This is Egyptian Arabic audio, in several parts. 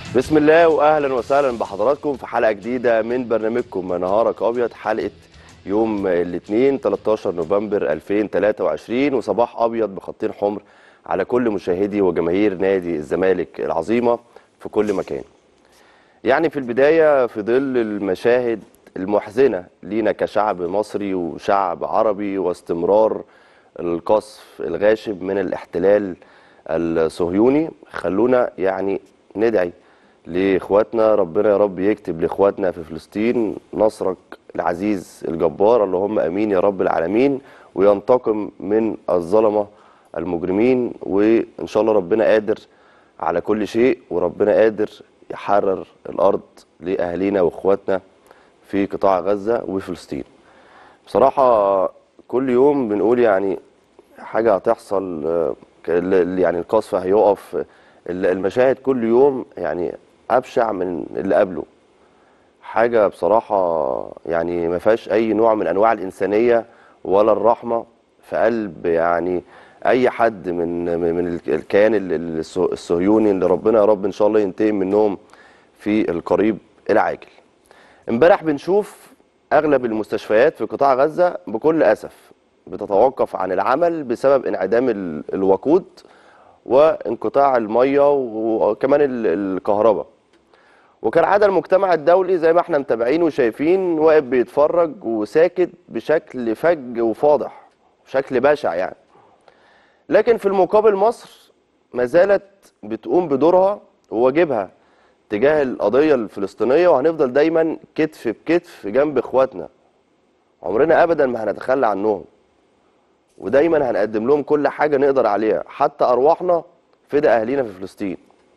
بسم الله واهلا وسهلا بحضراتكم في حلقه جديده من برنامجكم نهارك ابيض حلقه يوم الاثنين 13 نوفمبر 2023 وصباح ابيض بخطين حمر على كل مشاهدي وجماهير نادي الزمالك العظيمه في كل مكان. يعني في البدايه في ظل المشاهد المحزنه لينا كشعب مصري وشعب عربي واستمرار القصف الغاشم من الاحتلال الصهيوني خلونا يعني ندعي لاخواتنا ربنا يا رب يكتب لاخواتنا في فلسطين نصرك العزيز الجبار اللهم امين يا رب العالمين وينتقم من الظلمه المجرمين وان شاء الله ربنا قادر على كل شيء وربنا قادر يحرر الارض لاهالينا واخواتنا في قطاع غزه وفلسطين. بصراحه كل يوم بنقول يعني حاجه هتحصل آه، يعني القصف هيقف المشاهد كل يوم يعني ابشع من اللي قبله حاجه بصراحه يعني ما فيهاش اي نوع من انواع الانسانيه ولا الرحمه في قلب يعني اي حد من من الكيان الصهيوني اللي ربنا يا رب ان شاء الله ينتقم منهم في القريب العاجل امبارح بنشوف اغلب المستشفيات في قطاع غزه بكل اسف بتتوقف عن العمل بسبب انعدام ال- الوقود وانقطاع الميه وكمان ال- الكهرباء وكان عادة المجتمع الدولي زي ما احنا متابعين وشايفين واقف بيتفرج وساكت بشكل فج وفاضح بشكل بشع يعني لكن في المقابل مصر ما زالت بتقوم بدورها وواجبها تجاه القضية الفلسطينية وهنفضل دايما كتف بكتف جنب اخواتنا عمرنا ابدا ما هنتخلى عنهم ودايما هنقدم لهم كل حاجة نقدر عليها حتى ارواحنا فدا اهالينا في فلسطين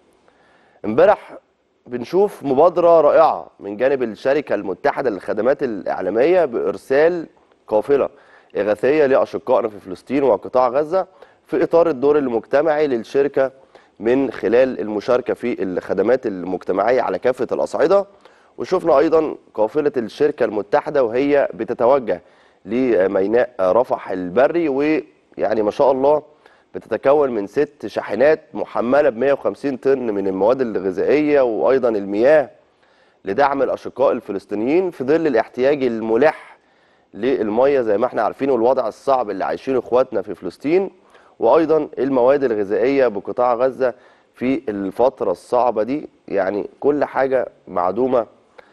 امبارح بنشوف مبادرة رائعة من جانب الشركة المتحدة للخدمات الإعلامية بإرسال قافلة إغاثية لأشقائنا في فلسطين وقطاع غزة في إطار الدور المجتمعي للشركة من خلال المشاركة في الخدمات المجتمعية على كافة الأصعدة وشفنا أيضا قافلة الشركة المتحدة وهي بتتوجه لميناء رفح البري ويعني ما شاء الله بتتكون من ست شاحنات محملة ب 150 طن من المواد الغذائية وأيضا المياه لدعم الأشقاء الفلسطينيين في ظل الاحتياج الملح للمية زي ما احنا عارفين والوضع الصعب اللي عايشينه اخواتنا في فلسطين وأيضا المواد الغذائية بقطاع غزة في الفترة الصعبة دي يعني كل حاجة معدومة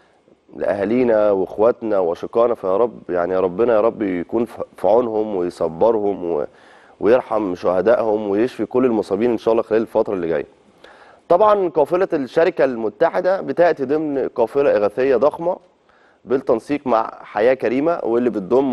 لاهالينا واخواتنا واشقائنا فيا رب يعني يا ربنا يا رب يكون في عونهم ويصبرهم و... ويرحم شهدائهم ويشفي كل المصابين ان شاء الله خلال الفتره اللي جايه. طبعا قافله الشركه المتحده بتاتي ضمن قافله اغاثيه ضخمه بالتنسيق مع حياه كريمه واللي بتضم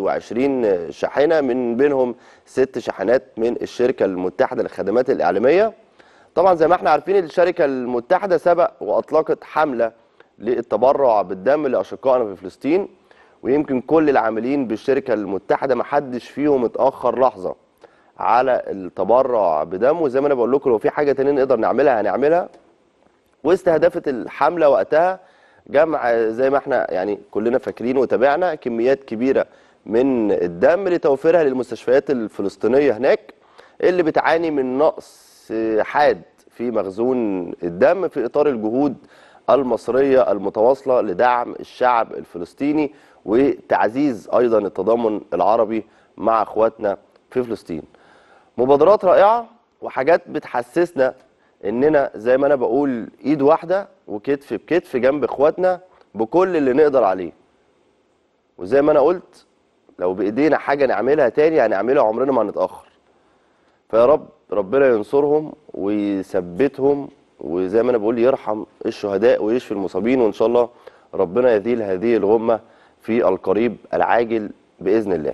21 شاحنه من بينهم ست شاحنات من الشركه المتحده للخدمات الاعلاميه. طبعا زي ما احنا عارفين الشركه المتحده سبق واطلقت حمله للتبرع بالدم لاشقائنا في فلسطين ويمكن كل العاملين بالشركه المتحده ما حدش فيهم اتاخر لحظه على التبرع بدم وزي ما انا بقول لكم لو في حاجه تانية نقدر نعملها هنعملها واستهدفت الحمله وقتها جمع زي ما احنا يعني كلنا فاكرين وتابعنا كميات كبيره من الدم لتوفيرها للمستشفيات الفلسطينيه هناك اللي بتعاني من نقص حاد في مخزون الدم في اطار الجهود المصريه المتواصله لدعم الشعب الفلسطيني وتعزيز ايضا التضامن العربي مع اخواتنا في فلسطين. مبادرات رائعه وحاجات بتحسسنا اننا زي ما انا بقول ايد واحده وكتف بكتف جنب اخواتنا بكل اللي نقدر عليه. وزي ما انا قلت لو بايدينا حاجه نعملها تاني هنعملها عمرنا ما هنتاخر. فيا رب ربنا ينصرهم ويثبتهم وزي ما انا بقول يرحم الشهداء ويشفي المصابين وان شاء الله ربنا يزيل هذه الغمه في القريب العاجل باذن الله.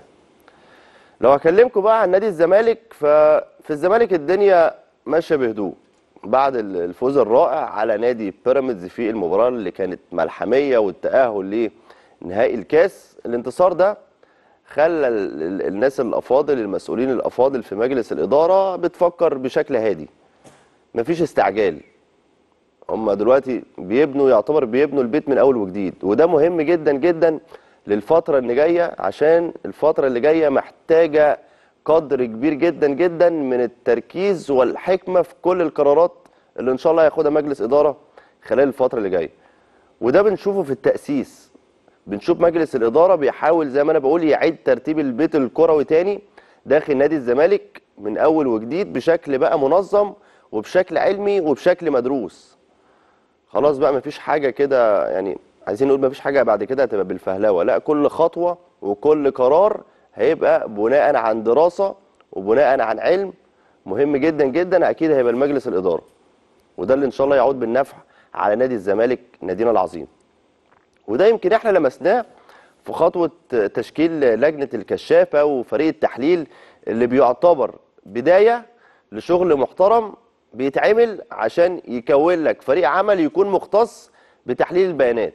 لو هكلمكم بقى عن نادي الزمالك ففي الزمالك الدنيا ماشيه بهدوء بعد الفوز الرائع على نادي بيراميدز في المباراه اللي كانت ملحميه والتاهل لنهائي الكاس الانتصار ده خلى ال- ال- الناس الافاضل المسؤولين الافاضل في مجلس الاداره بتفكر بشكل هادي مفيش استعجال هم دلوقتي بيبنوا يعتبر بيبنوا البيت من اول وجديد وده مهم جدا جدا للفتره اللي جايه عشان الفتره اللي جايه محتاجه قدر كبير جدا جدا من التركيز والحكمه في كل القرارات اللي ان شاء الله هياخدها مجلس اداره خلال الفتره اللي جايه وده بنشوفه في التاسيس بنشوف مجلس الاداره بيحاول زي ما انا بقول يعيد ترتيب البيت الكروي تاني داخل نادي الزمالك من اول وجديد بشكل بقى منظم وبشكل علمي وبشكل مدروس خلاص بقى مفيش حاجه كده يعني عايزين نقول مفيش حاجه بعد كده هتبقى بالفهلوه لا كل خطوه وكل قرار هيبقى بناء عن دراسه وبناء عن علم مهم جدا جدا اكيد هيبقى المجلس الاداره وده اللي ان شاء الله يعود بالنفع على نادي الزمالك نادينا العظيم وده يمكن احنا لمسناه في خطوه تشكيل لجنه الكشافه وفريق التحليل اللي بيعتبر بدايه لشغل محترم بيتعمل عشان يكون لك فريق عمل يكون مختص بتحليل البيانات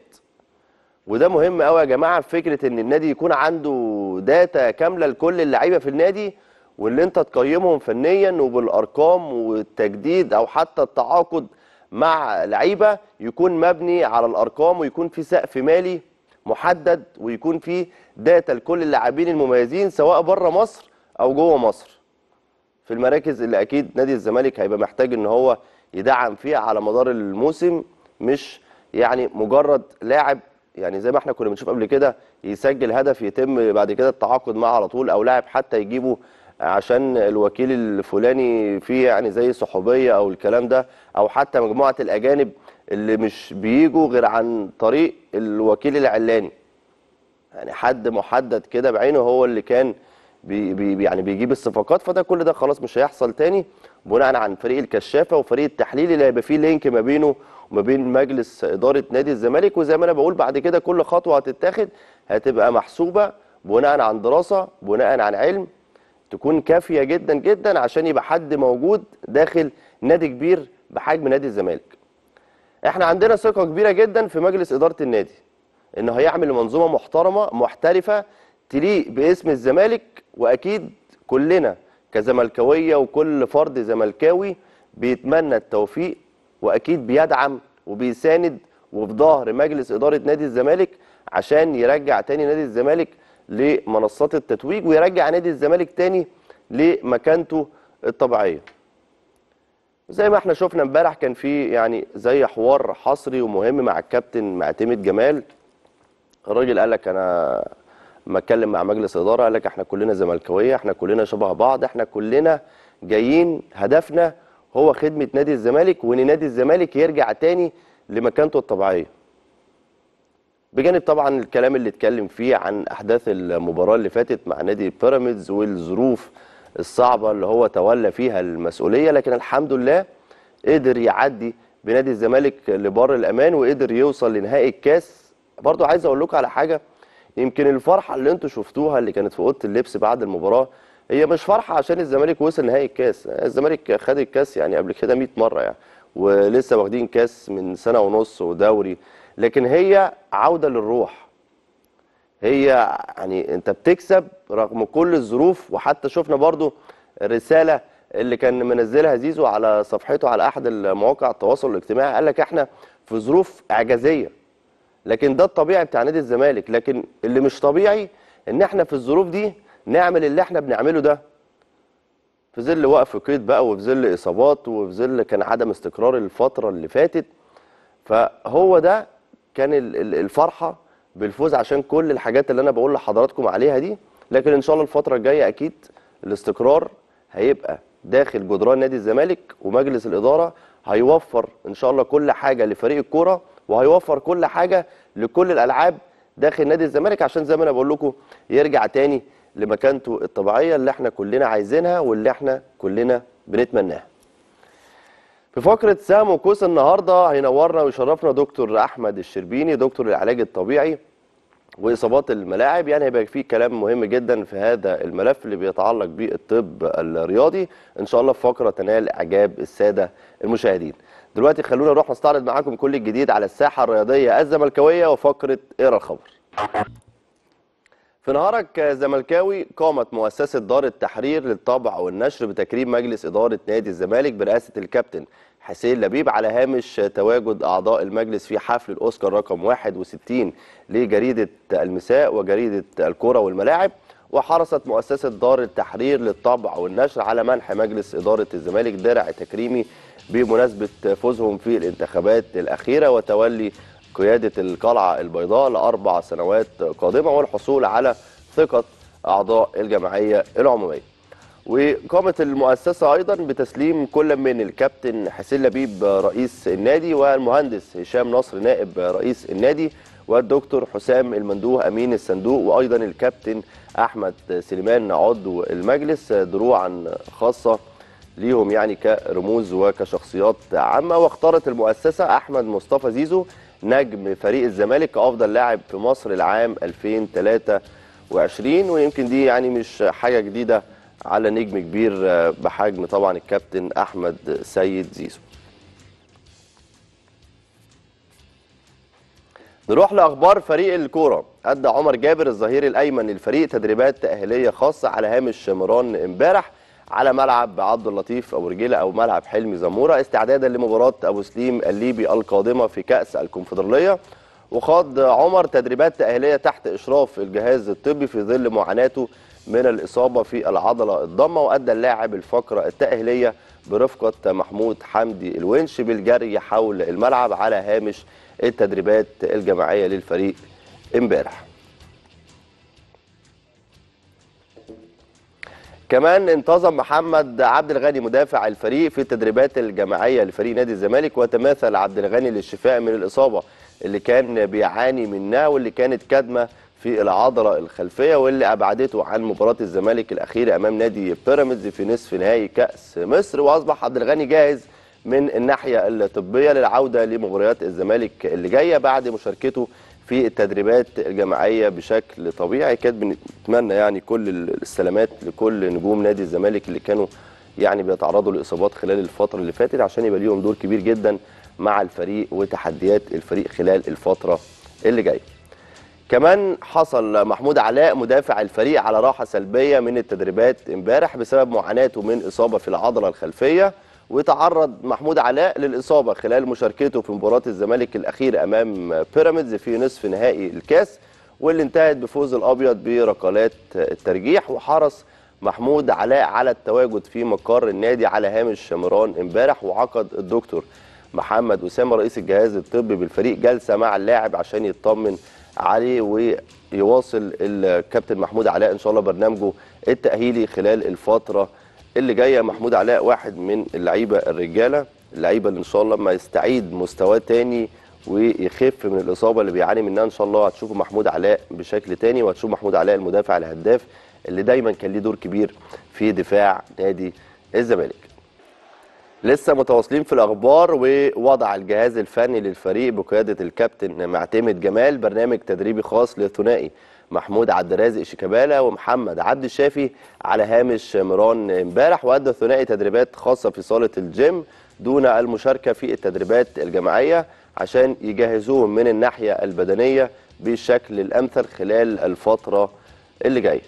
وده مهم قوي يا جماعه في فكره ان النادي يكون عنده داتا كامله لكل اللعيبه في النادي واللي انت تقيمهم فنيا وبالارقام والتجديد او حتى التعاقد مع لعيبه يكون مبني على الارقام ويكون في سقف مالي محدد ويكون في داتا لكل اللاعبين المميزين سواء بره مصر او جوه مصر في المراكز اللي اكيد نادي الزمالك هيبقى محتاج ان هو يدعم فيها على مدار الموسم مش يعني مجرد لاعب يعني زي ما احنا كنا بنشوف قبل كده يسجل هدف يتم بعد كده التعاقد معاه على طول او لاعب حتى يجيبه عشان الوكيل الفلاني فيه يعني زي صحوبيه او الكلام ده او حتى مجموعه الاجانب اللي مش بيجوا غير عن طريق الوكيل العلاني يعني حد محدد كده بعينه هو اللي كان بي بي يعني بيجيب الصفقات فده كل ده خلاص مش هيحصل تاني بناء عن فريق الكشافه وفريق التحليل اللي هيبقى فيه لينك ما بينه وما بين مجلس اداره نادي الزمالك وزي ما انا بقول بعد كده كل خطوه هتتاخد هتبقى محسوبه بناء عن دراسه بناء عن علم تكون كافيه جدا جدا عشان يبقى حد موجود داخل نادي كبير بحجم نادي الزمالك. احنا عندنا ثقه كبيره جدا في مجلس اداره النادي انه هيعمل منظومه محترمه محترفه تليق باسم الزمالك واكيد كلنا كزملكاويه وكل فرد زملكاوي بيتمنى التوفيق واكيد بيدعم وبيساند وفي ظهر مجلس اداره نادي الزمالك عشان يرجع تاني نادي الزمالك لمنصات التتويج ويرجع نادي الزمالك تاني لمكانته الطبيعيه. زي ما احنا شفنا امبارح كان في يعني زي حوار حصري ومهم مع الكابتن معتمد جمال الراجل قال لك انا لما اتكلم مع مجلس اداره قال لك احنا كلنا زملكاويه احنا كلنا شبه بعض احنا كلنا جايين هدفنا هو خدمه نادي الزمالك وان نادي الزمالك يرجع تاني لمكانته الطبيعيه بجانب طبعا الكلام اللي اتكلم فيه عن احداث المباراه اللي فاتت مع نادي بيراميدز والظروف الصعبه اللي هو تولى فيها المسؤوليه لكن الحمد لله قدر يعدي بنادي الزمالك لبر الامان وقدر يوصل لنهائي الكاس برضو عايز اقول لكم على حاجه يمكن الفرحه اللي انتم شفتوها اللي كانت في اوضه اللبس بعد المباراه هي مش فرحه عشان الزمالك وصل نهائي الكاس الزمالك خد الكاس يعني قبل كده 100 مره يعني ولسه واخدين كاس من سنه ونص ودوري لكن هي عوده للروح هي يعني انت بتكسب رغم كل الظروف وحتى شفنا برضو الرساله اللي كان منزلها زيزو على صفحته على احد المواقع التواصل الاجتماعي قال لك احنا في ظروف اعجازيه لكن ده الطبيعي بتاع نادي الزمالك لكن اللي مش طبيعي ان احنا في الظروف دي نعمل اللي احنا بنعمله ده في ظل وقف قيد بقى وفي ظل اصابات وفي ظل كان عدم استقرار الفتره اللي فاتت فهو ده كان الفرحه بالفوز عشان كل الحاجات اللي انا بقول لحضراتكم عليها دي لكن ان شاء الله الفتره الجايه اكيد الاستقرار هيبقى داخل جدران نادي الزمالك ومجلس الاداره هيوفر ان شاء الله كل حاجه لفريق الكوره وهيوفر كل حاجه لكل الالعاب داخل نادي الزمالك عشان زي ما انا بقول لكم يرجع تاني لمكانته الطبيعيه اللي احنا كلنا عايزينها واللي احنا كلنا بنتمناها. في فقره سام وكوس النهارده هينورنا ويشرفنا دكتور احمد الشربيني دكتور العلاج الطبيعي واصابات الملاعب يعني هيبقى فيه كلام مهم جدا في هذا الملف اللي بيتعلق بالطب الرياضي ان شاء الله في فقره تنال اعجاب الساده المشاهدين. دلوقتي خلونا نروح نستعرض معاكم كل الجديد على الساحه الرياضيه الزملكاويه وفقره اقرا الخبر. في نهارك زملكاوي قامت مؤسسة دار التحرير للطبع والنشر بتكريم مجلس إدارة نادي الزمالك برئاسة الكابتن حسين لبيب على هامش تواجد أعضاء المجلس في حفل الأوسكار رقم 61 لجريدة المساء وجريدة الكرة والملاعب وحرصت مؤسسة دار التحرير للطبع والنشر على منح مجلس إدارة الزمالك درع تكريمي بمناسبة فوزهم في الانتخابات الأخيرة وتولي قيادة القلعة البيضاء لأربع سنوات قادمة والحصول على ثقة أعضاء الجمعية العمومية وقامت المؤسسة أيضا بتسليم كل من الكابتن حسين لبيب رئيس النادي والمهندس هشام نصر نائب رئيس النادي والدكتور حسام المندوه أمين الصندوق وأيضا الكابتن أحمد سليمان عضو المجلس دروعا خاصة ليهم يعني كرموز وكشخصيات عامة واختارت المؤسسة أحمد مصطفى زيزو نجم فريق الزمالك كأفضل لاعب في مصر العام 2023 ويمكن دي يعني مش حاجة جديدة على نجم كبير بحجم طبعا الكابتن احمد سيد زيزو نروح لاخبار فريق الكوره ادى عمر جابر الظهير الايمن للفريق تدريبات تاهيليه خاصه على هامش مران امبارح على ملعب عبد اللطيف ابو رجيله او ملعب حلمي زموره استعدادا لمباراه ابو سليم الليبي القادمه في كاس الكونفدراليه وخاض عمر تدريبات تاهيليه تحت اشراف الجهاز الطبي في ظل معاناته من الإصابة في العضلة الضمة وأدى اللاعب الفقرة التأهيلية برفقة محمود حمدي الونش بالجري حول الملعب على هامش التدريبات الجماعية للفريق امبارح كمان انتظم محمد عبد الغني مدافع الفريق في التدريبات الجماعية لفريق نادي الزمالك وتماثل عبد الغني للشفاء من الإصابة اللي كان بيعاني منها واللي كانت كدمة في العضله الخلفيه واللي ابعدته عن مباراه الزمالك الاخيره امام نادي بيراميدز في نصف نهائي كاس مصر واصبح عبد الغني جاهز من الناحيه الطبيه للعوده لمباريات الزمالك اللي جايه بعد مشاركته في التدريبات الجماعيه بشكل طبيعي كانت بنتمنى يعني كل السلامات لكل نجوم نادي الزمالك اللي كانوا يعني بيتعرضوا لاصابات خلال الفتره اللي فاتت عشان يبقى ليهم دور كبير جدا مع الفريق وتحديات الفريق خلال الفتره اللي جايه كمان حصل محمود علاء مدافع الفريق على راحة سلبية من التدريبات امبارح بسبب معاناته من إصابة في العضلة الخلفية وتعرض محمود علاء للإصابة خلال مشاركته في مباراة الزمالك الأخير أمام بيراميدز في نصف نهائي الكاس واللي انتهت بفوز الأبيض بركلات الترجيح وحرص محمود علاء على التواجد في مقر النادي على هامش شمران امبارح وعقد الدكتور محمد أسامة رئيس الجهاز الطبي بالفريق جلسة مع اللاعب عشان يطمن عليه ويواصل الكابتن محمود علاء ان شاء الله برنامجه التاهيلي خلال الفتره اللي جايه محمود علاء واحد من اللعيبه الرجاله اللعيبه اللي ان شاء الله لما يستعيد مستواه تاني ويخف من الاصابه اللي بيعاني منها ان شاء الله هتشوفوا محمود علاء بشكل تاني وهتشوف محمود علاء المدافع الهداف اللي دايما كان ليه دور كبير في دفاع نادي الزمالك لسه متواصلين في الاخبار ووضع الجهاز الفني للفريق بقياده الكابتن معتمد جمال برنامج تدريبي خاص للثنائي محمود عبد الرازق شيكابالا ومحمد عبد الشافي على هامش مران امبارح وادى الثنائي تدريبات خاصه في صاله الجيم دون المشاركه في التدريبات الجماعيه عشان يجهزوهم من الناحيه البدنيه بالشكل الامثل خلال الفتره اللي جايه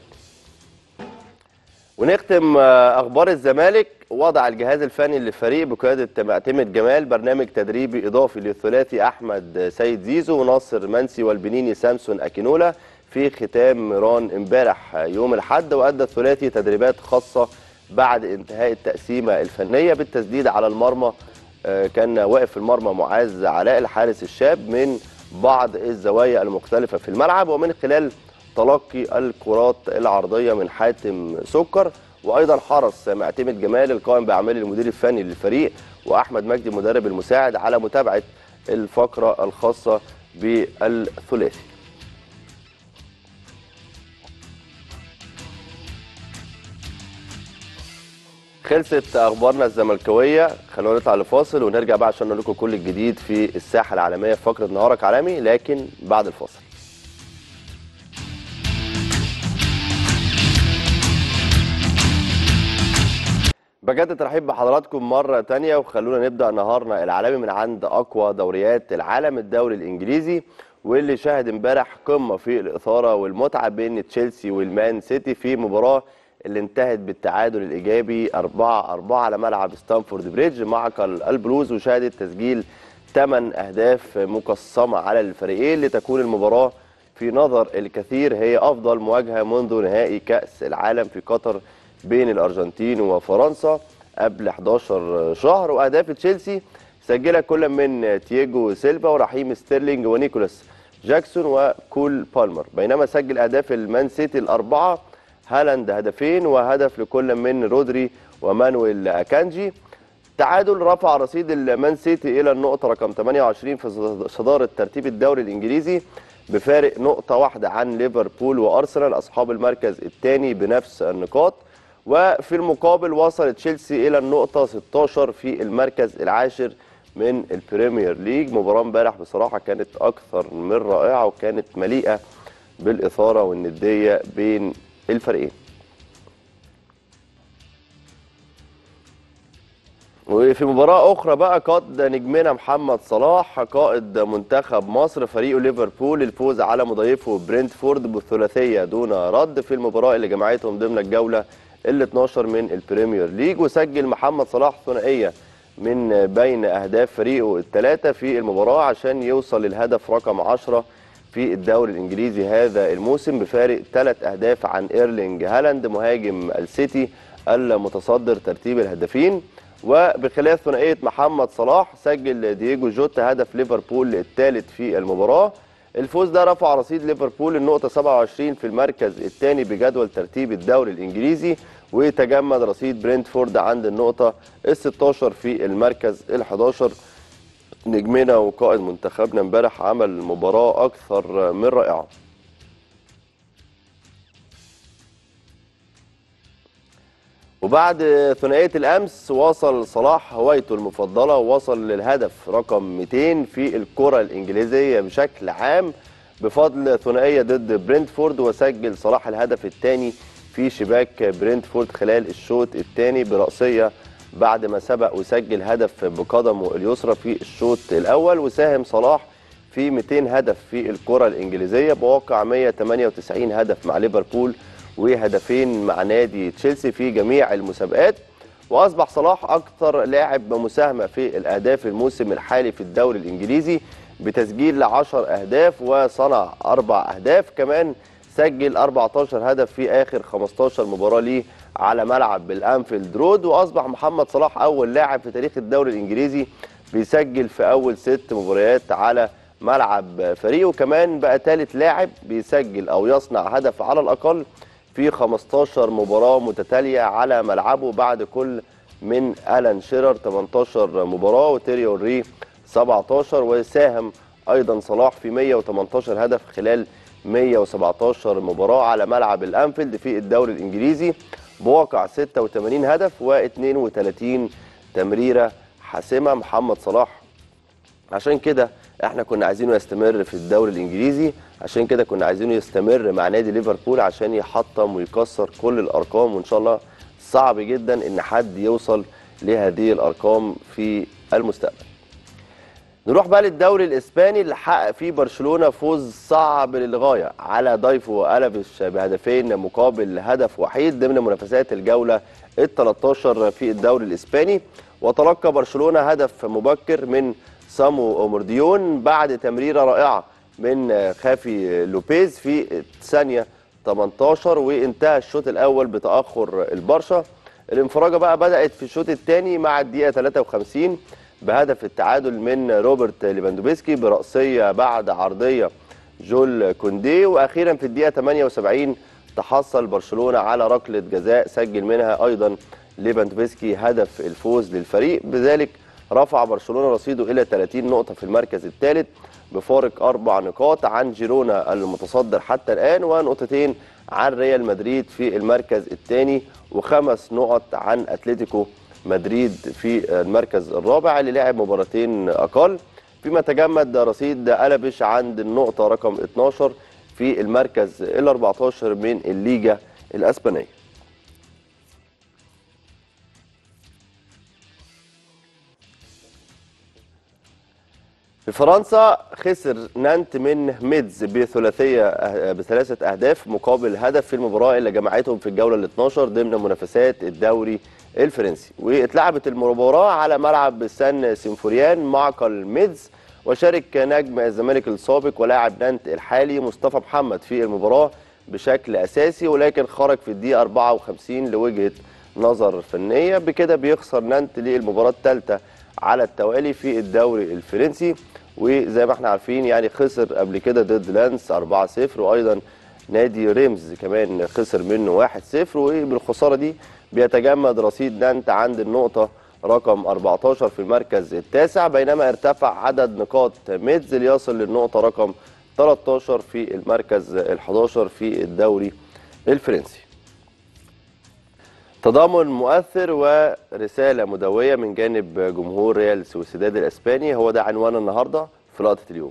ونختم اخبار الزمالك وضع الجهاز الفني للفريق بقياده معتمد جمال برنامج تدريبي اضافي للثلاثي احمد سيد زيزو وناصر منسي والبنيني سامسون اكينولا في ختام ميران امبارح يوم الاحد وادى الثلاثي تدريبات خاصه بعد انتهاء التقسيمه الفنيه بالتسديد على المرمى كان واقف في المرمى معاذ علاء الحارس الشاب من بعض الزوايا المختلفه في الملعب ومن خلال تلقي الكرات العرضيه من حاتم سكر وايضا حرص معتمد جمال القائم باعمال المدير الفني للفريق واحمد مجدي المدرب المساعد على متابعه الفقره الخاصه بالثلاثي خلصت اخبارنا الزملكاويه خلونا نطلع لفاصل ونرجع بقى عشان نقول لكم كل الجديد في الساحه العالميه في فقره نهارك عالمي لكن بعد الفاصل بجد ترحيب بحضراتكم مرة تانية وخلونا نبدأ نهارنا العالمي من عند أقوى دوريات العالم الدوري الإنجليزي واللي شهد امبارح قمة في الإثارة والمتعة بين تشيلسي والمان سيتي في مباراة اللي انتهت بالتعادل الإيجابي 4-4 على ملعب ستانفورد بريدج معقل البلوز وشهدت تسجيل 8 أهداف مقسمة على الفريقين لتكون المباراة في نظر الكثير هي افضل مواجهه منذ نهائي كاس العالم في قطر بين الارجنتين وفرنسا قبل 11 شهر واهداف تشيلسي سجلها كل من تياجو سيلفا ورحيم ستيرلينج ونيكولاس جاكسون وكول بالمر بينما سجل اهداف المان سيتي الاربعه هالاند هدفين وهدف لكل من رودري ومانويل اكانجي تعادل رفع رصيد المان سيتي الى النقطه رقم 28 في صداره ترتيب الدوري الانجليزي بفارق نقطه واحده عن ليفربول وارسنال اصحاب المركز الثاني بنفس النقاط وفي المقابل وصل تشيلسي الى النقطه 16 في المركز العاشر من البريمير ليج مباراه امبارح بصراحه كانت اكثر من رائعه وكانت مليئه بالاثاره والنديه بين الفريقين وفي مباراة أخرى بقى قاد نجمنا محمد صلاح قائد منتخب مصر فريقه ليفربول الفوز على مضيفه برينتفورد بالثلاثية دون رد في المباراة اللي جمعتهم ضمن الجولة ال 12 من البريمير ليج وسجل محمد صلاح ثنائية من بين أهداف فريقه الثلاثة في المباراة عشان يوصل للهدف رقم 10 في الدوري الإنجليزي هذا الموسم بفارق ثلاث أهداف عن إيرلينج هالاند مهاجم السيتي المتصدر ترتيب الهدافين وبخلاف ثنائيه محمد صلاح سجل دييجو جوتا هدف ليفربول الثالث في المباراه الفوز ده رفع رصيد ليفربول النقطه 27 في المركز الثاني بجدول ترتيب الدوري الانجليزي وتجمد رصيد برينتفورد عند النقطه ال 16 في المركز ال 11 نجمنا وقائد منتخبنا امبارح عمل مباراه اكثر من رائعه وبعد ثنائيه الامس وصل صلاح هوايته المفضله ووصل للهدف رقم 200 في الكره الانجليزيه بشكل عام بفضل ثنائيه ضد برينتفورد وسجل صلاح الهدف الثاني في شباك برينتفورد خلال الشوط الثاني براسيه بعد ما سبق وسجل هدف بقدمه اليسرى في الشوط الاول وساهم صلاح في 200 هدف في الكره الانجليزيه بواقع 198 هدف مع ليفربول وهدفين مع نادي تشيلسي في جميع المسابقات واصبح صلاح اكثر لاعب مساهمه في الاهداف الموسم الحالي في الدوري الانجليزي بتسجيل 10 اهداف وصنع اربع اهداف كمان سجل 14 هدف في اخر 15 مباراه ليه على ملعب الانفيلد رود واصبح محمد صلاح اول لاعب في تاريخ الدوري الانجليزي بيسجل في اول ست مباريات على ملعب فريقه كمان بقى ثالث لاعب بيسجل او يصنع هدف على الاقل في 15 مباراة متتالية على ملعبه بعد كل من ألان شيرر 18 مباراة وتيري اوري 17 وساهم أيضا صلاح في 118 هدف خلال 117 مباراة على ملعب الأنفيلد في الدوري الإنجليزي بواقع 86 هدف و32 تمريرة حاسمة محمد صلاح عشان كده احنا كنا عايزينه يستمر في الدوري الانجليزي عشان كده كنا عايزينه يستمر مع نادي ليفربول عشان يحطم ويكسر كل الارقام وان شاء الله صعب جدا ان حد يوصل لهذه الارقام في المستقبل نروح بقى للدوري الاسباني اللي حقق فيه برشلونه فوز صعب للغايه على ضيفه الافيش بهدفين مقابل هدف وحيد ضمن منافسات الجوله ال 13 في الدوري الاسباني وتلقى برشلونه هدف مبكر من سامو اومرديون بعد تمريره رائعه من خافي لوبيز في ثانيه 18 وانتهى الشوط الاول بتاخر البرشا الانفراجه بقى بدات في الشوط الثاني مع الدقيقه 53 بهدف التعادل من روبرت ليفاندوفسكي براسيه بعد عرضيه جول كوندي واخيرا في الدقيقه 78 تحصل برشلونه على ركله جزاء سجل منها ايضا ليفاندوفسكي هدف الفوز للفريق بذلك رفع برشلونه رصيده الى 30 نقطه في المركز الثالث بفارق اربع نقاط عن جيرونا المتصدر حتى الان ونقطتين عن ريال مدريد في المركز الثاني وخمس نقط عن اتلتيكو مدريد في المركز الرابع اللي لعب مباراتين اقل فيما تجمد رصيد ألبش عند النقطة رقم 12 في المركز ال 14 من الليجا الأسبانية في فرنسا خسر نانت من ميدز بثلاثيه بثلاثه اهداف مقابل هدف في المباراه اللي جمعتهم في الجوله ال 12 ضمن منافسات الدوري الفرنسي واتلعبت المباراه على ملعب سان سيمفوريان معقل ميدز وشارك نجم الزمالك السابق ولاعب نانت الحالي مصطفى محمد في المباراة بشكل أساسي ولكن خرج في الدقيقة 54 لوجهة نظر فنية بكده بيخسر نانت للمباراة الثالثة على التوالي في الدوري الفرنسي وزي ما احنا عارفين يعني خسر قبل كده ضد لانس 4-0 وايضا نادي ريمز كمان خسر منه 1-0 وبالخساره دي بيتجمد رصيد نانت عند النقطه رقم 14 في المركز التاسع بينما ارتفع عدد نقاط ميدز ليصل للنقطه رقم 13 في المركز ال11 في الدوري الفرنسي تضامن مؤثر ورسالة مدوية من جانب جمهور ريال سوسيداد الأسباني هو ده عنوان النهاردة في لقطة اليوم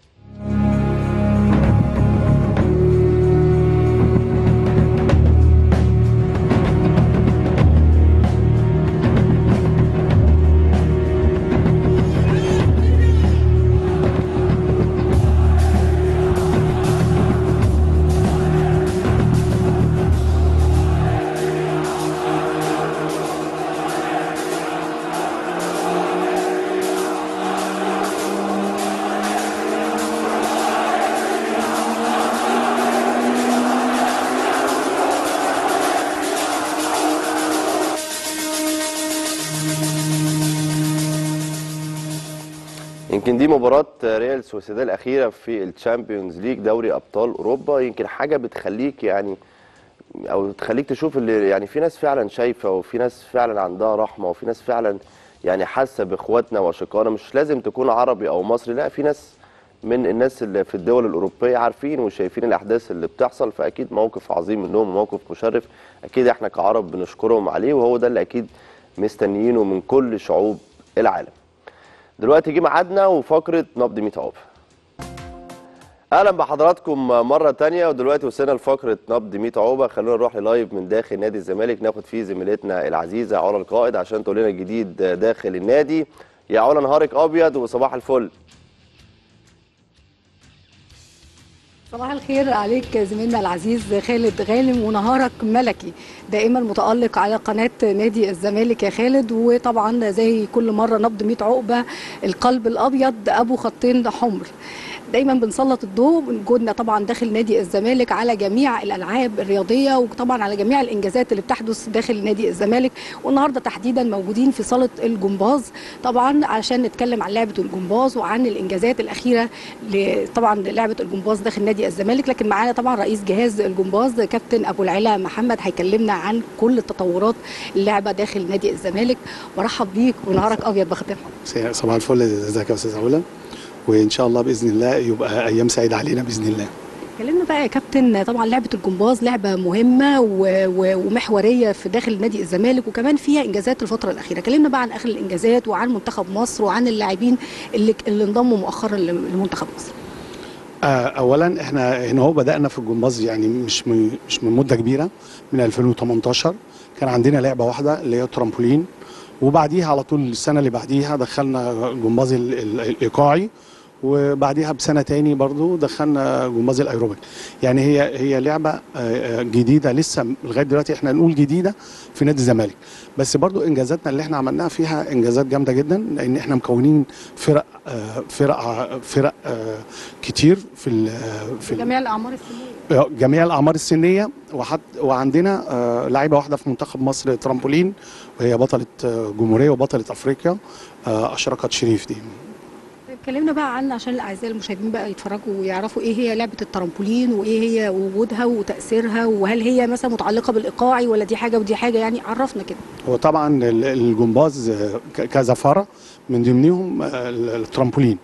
يمكن دي مباراة ريال سوسيداد الأخيرة في الشامبيونز ليج دوري أبطال أوروبا يمكن حاجة بتخليك يعني أو تخليك تشوف اللي يعني في ناس فعلا شايفة وفي ناس فعلا عندها رحمة وفي ناس فعلا يعني حاسة بإخواتنا وأشقائنا مش لازم تكون عربي أو مصري لا في ناس من الناس اللي في الدول الأوروبية عارفين وشايفين الأحداث اللي بتحصل فأكيد موقف عظيم منهم وموقف مشرف أكيد إحنا كعرب بنشكرهم عليه وهو ده اللي أكيد مستنيينه من كل شعوب العالم دلوقتي جه ميعادنا وفقره نبض 100 عقبه اهلا بحضراتكم مره تانية ودلوقتي وصلنا لفقره نبض 100 عقبه خلونا نروح للايف من داخل نادي الزمالك ناخد فيه زميلتنا العزيزه علا القائد عشان تقول لنا الجديد داخل النادي يا علا نهارك ابيض وصباح الفل صباح الخير عليك زميلنا العزيز خالد غانم ونهارك ملكي دائما متألق على قناة نادي الزمالك يا خالد وطبعا زي كل مرة نبض 100 عقبة القلب الأبيض أبو خطين حمر دايما بنسلط الضوء وجودنا طبعا داخل نادي الزمالك على جميع الالعاب الرياضيه وطبعا على جميع الانجازات اللي بتحدث داخل نادي الزمالك والنهارده تحديدا موجودين في صاله الجمباز طبعا عشان نتكلم عن لعبه الجمباز وعن الانجازات الاخيره طبعا لعبه الجمباز داخل نادي الزمالك لكن معانا طبعا رئيس جهاز الجمباز كابتن ابو العلا محمد هيكلمنا عن كل التطورات اللعبه داخل نادي الزمالك برحب بيك ونهارك ابيض بختم صباح الفل ازيك يا استاذ علا وان شاء الله باذن الله يبقى ايام سعيده علينا باذن الله كلمنا بقى يا كابتن طبعا لعبه الجمباز لعبه مهمه و... و... ومحوريه في داخل نادي الزمالك وكمان فيها انجازات الفتره الاخيره كلمنا بقى عن اخر الانجازات وعن منتخب مصر وعن اللاعبين اللي اللي انضموا مؤخرا لمنتخب مصر اولا احنا هنا هو بدانا في الجمباز يعني مش من مش من مده كبيره من 2018 كان عندنا لعبه واحده اللي هي ترامبولين وبعديها على طول السنه اللي بعديها دخلنا جمباز الايقاعي وبعديها بسنه تاني برضو دخلنا جمباز الايروبيك يعني هي هي لعبه جديده لسه لغايه دلوقتي احنا نقول جديده في نادي الزمالك بس برضو انجازاتنا اللي احنا عملناها فيها انجازات جامده جدا لان احنا مكونين فرق فرق فرق كتير في في جميع الاعمار السنيه جميع الاعمار السنيه وحت وعندنا لعيبه واحده في منتخب مصر ترامبولين وهي بطله جمهوريه وبطله افريقيا اشرقت شريف دي اتكلمنا بقى عن عشان الاعزاء المشاهدين بقى يتفرجوا ويعرفوا ايه هي لعبه الترامبولين وايه هي وجودها وتاثيرها وهل هي مثلا متعلقه بالايقاعي ولا دي حاجه ودي حاجه يعني عرفنا كده هو طبعا الجمباز كذا فرع من ضمنهم الترامبولين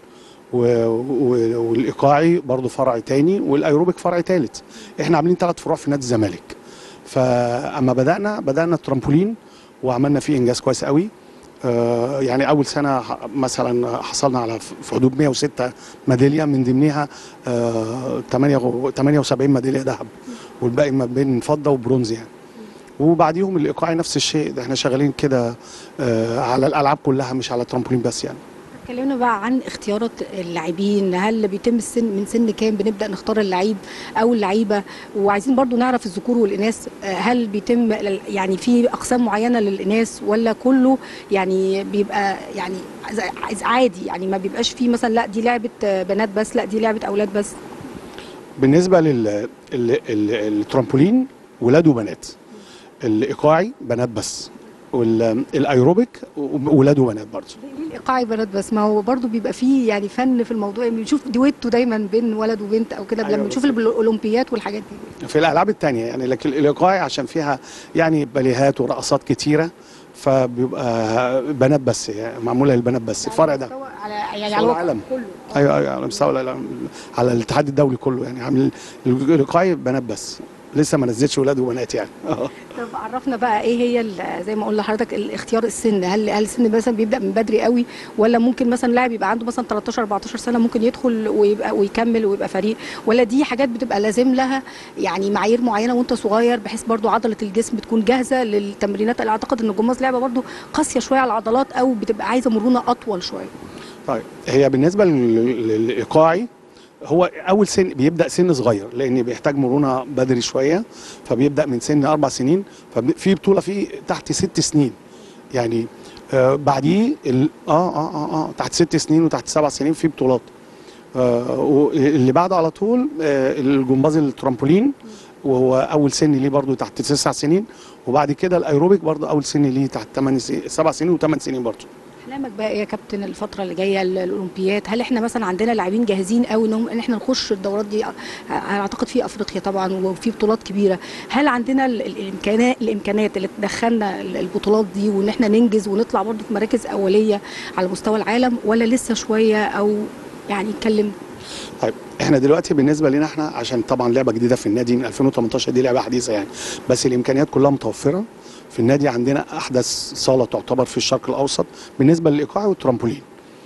والايقاعي برضو فرع تاني والايروبيك فرع ثالث احنا عاملين ثلاث فروع في نادي الزمالك فاما بدانا بدانا الترامبولين وعملنا فيه انجاز كويس قوي يعني اول سنه مثلا حصلنا على في حدود 106 ميداليه من ضمنها 78 ميداليه ذهب والباقي ما بين فضه وبرونز يعني وبعديهم الايقاعي نفس الشيء ده احنا شغالين كده على الالعاب كلها مش على الترامبولين بس يعني اتكلمنا بقى عن اختيارات اللاعبين هل بيتم السن من سن كام بنبدا نختار اللعيب او اللعيبه وعايزين برضو نعرف الذكور والاناث آه، هل بيتم يعني في اقسام معينه للاناث ولا كله يعني بيبقى يعني عايز- عادي يعني ما بيبقاش فيه مثلا لا دي لعبه آه، بنات بس لا دي لعبه اولاد بس بالنسبه لل ال- ال- الترامبولين ولاد وبنات الايقاعي بنات بس والايروبيك ولاد وبنات برضه ليه الايقاعي بنات بس ما هو برضو بيبقى فيه يعني فن في الموضوع يعني بنشوف دويتو دايما بين ولد وبنت او كده أيوة لما بنشوف بس- الاولمبيات والحاجات دي في الالعاب التانية يعني لكن الايقاعي عشان فيها يعني باليهات ورقصات كتيره فبيبقى بنات بس يعني معموله للبنات بس الفرع ده مستوى على يعني مستوى على الواقع العالم. كله ايوه ايوه على مستوى العالم- على الاتحاد الدولي كله يعني عامل الايقاعي بنات بس لسه ما نزلتش ولاد وبنات يعني طب عرفنا بقى ايه هي ال- زي ما قلنا لحضرتك الاختيار السن هل هل السن مثلا بيبدا من بدري قوي ولا ممكن مثلا لاعب يبقى عنده مثلا 13 14 سنه ممكن يدخل ويبقى ويكمل ويبقى فريق ولا دي حاجات بتبقى لازم لها يعني معايير معينه وانت صغير بحيث برضو عضله الجسم تكون جاهزه للتمرينات اللي اعتقد ان الجمباز لعبه برضو قاسيه شويه على العضلات او بتبقى عايزه مرونه اطول شويه طيب هي بالنسبه لل- للايقاعي هو اول سن بيبدا سن صغير لان بيحتاج مرونه بدري شويه فبيبدا من سن اربع سنين ففي بطوله فيه تحت ست سنين يعني آه بعديه ال- اه اه اه اه تحت ست سنين وتحت سبع سنين في بطولات آه واللي بعده على طول آه الجمباز الترامبولين وهو اول سن ليه برضه تحت تسع سنين وبعد كده الايروبيك برضه اول سن ليه تحت 8 سنين سبع سنين وثمان سنين برضه احلامك بقى ايه يا كابتن الفتره اللي جايه ال- الاولمبياد هل احنا مثلا عندنا لاعبين جاهزين قوي انهم ان احنا نخش الدورات دي اه، اعتقد في افريقيا طبعا وفي بطولات كبيره هل عندنا ال- ال- الامكانات الامكانات اللي تدخلنا ال- البطولات دي وان احنا ننجز ونطلع برضه في مراكز اوليه على مستوى العالم ولا لسه شويه او يعني نتكلم طيب احنا دلوقتي بالنسبه لنا احنا عشان طبعا لعبه جديده في النادي من 2018 دي لعبه حديثه يعني بس الامكانيات كلها متوفره في النادي عندنا احدث صاله تعتبر في الشرق الاوسط بالنسبه للايقاع والترامبولين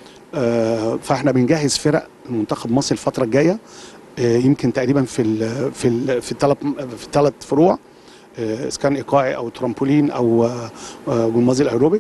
آه فاحنا بنجهز فرق منتخب مصر الفتره الجايه آه يمكن تقريبا في ال في ال في الثلاث في الثلاث فروع آه، اذا كان ايقاعي او ترامبولين او آه، آه، جمباز الايروبيك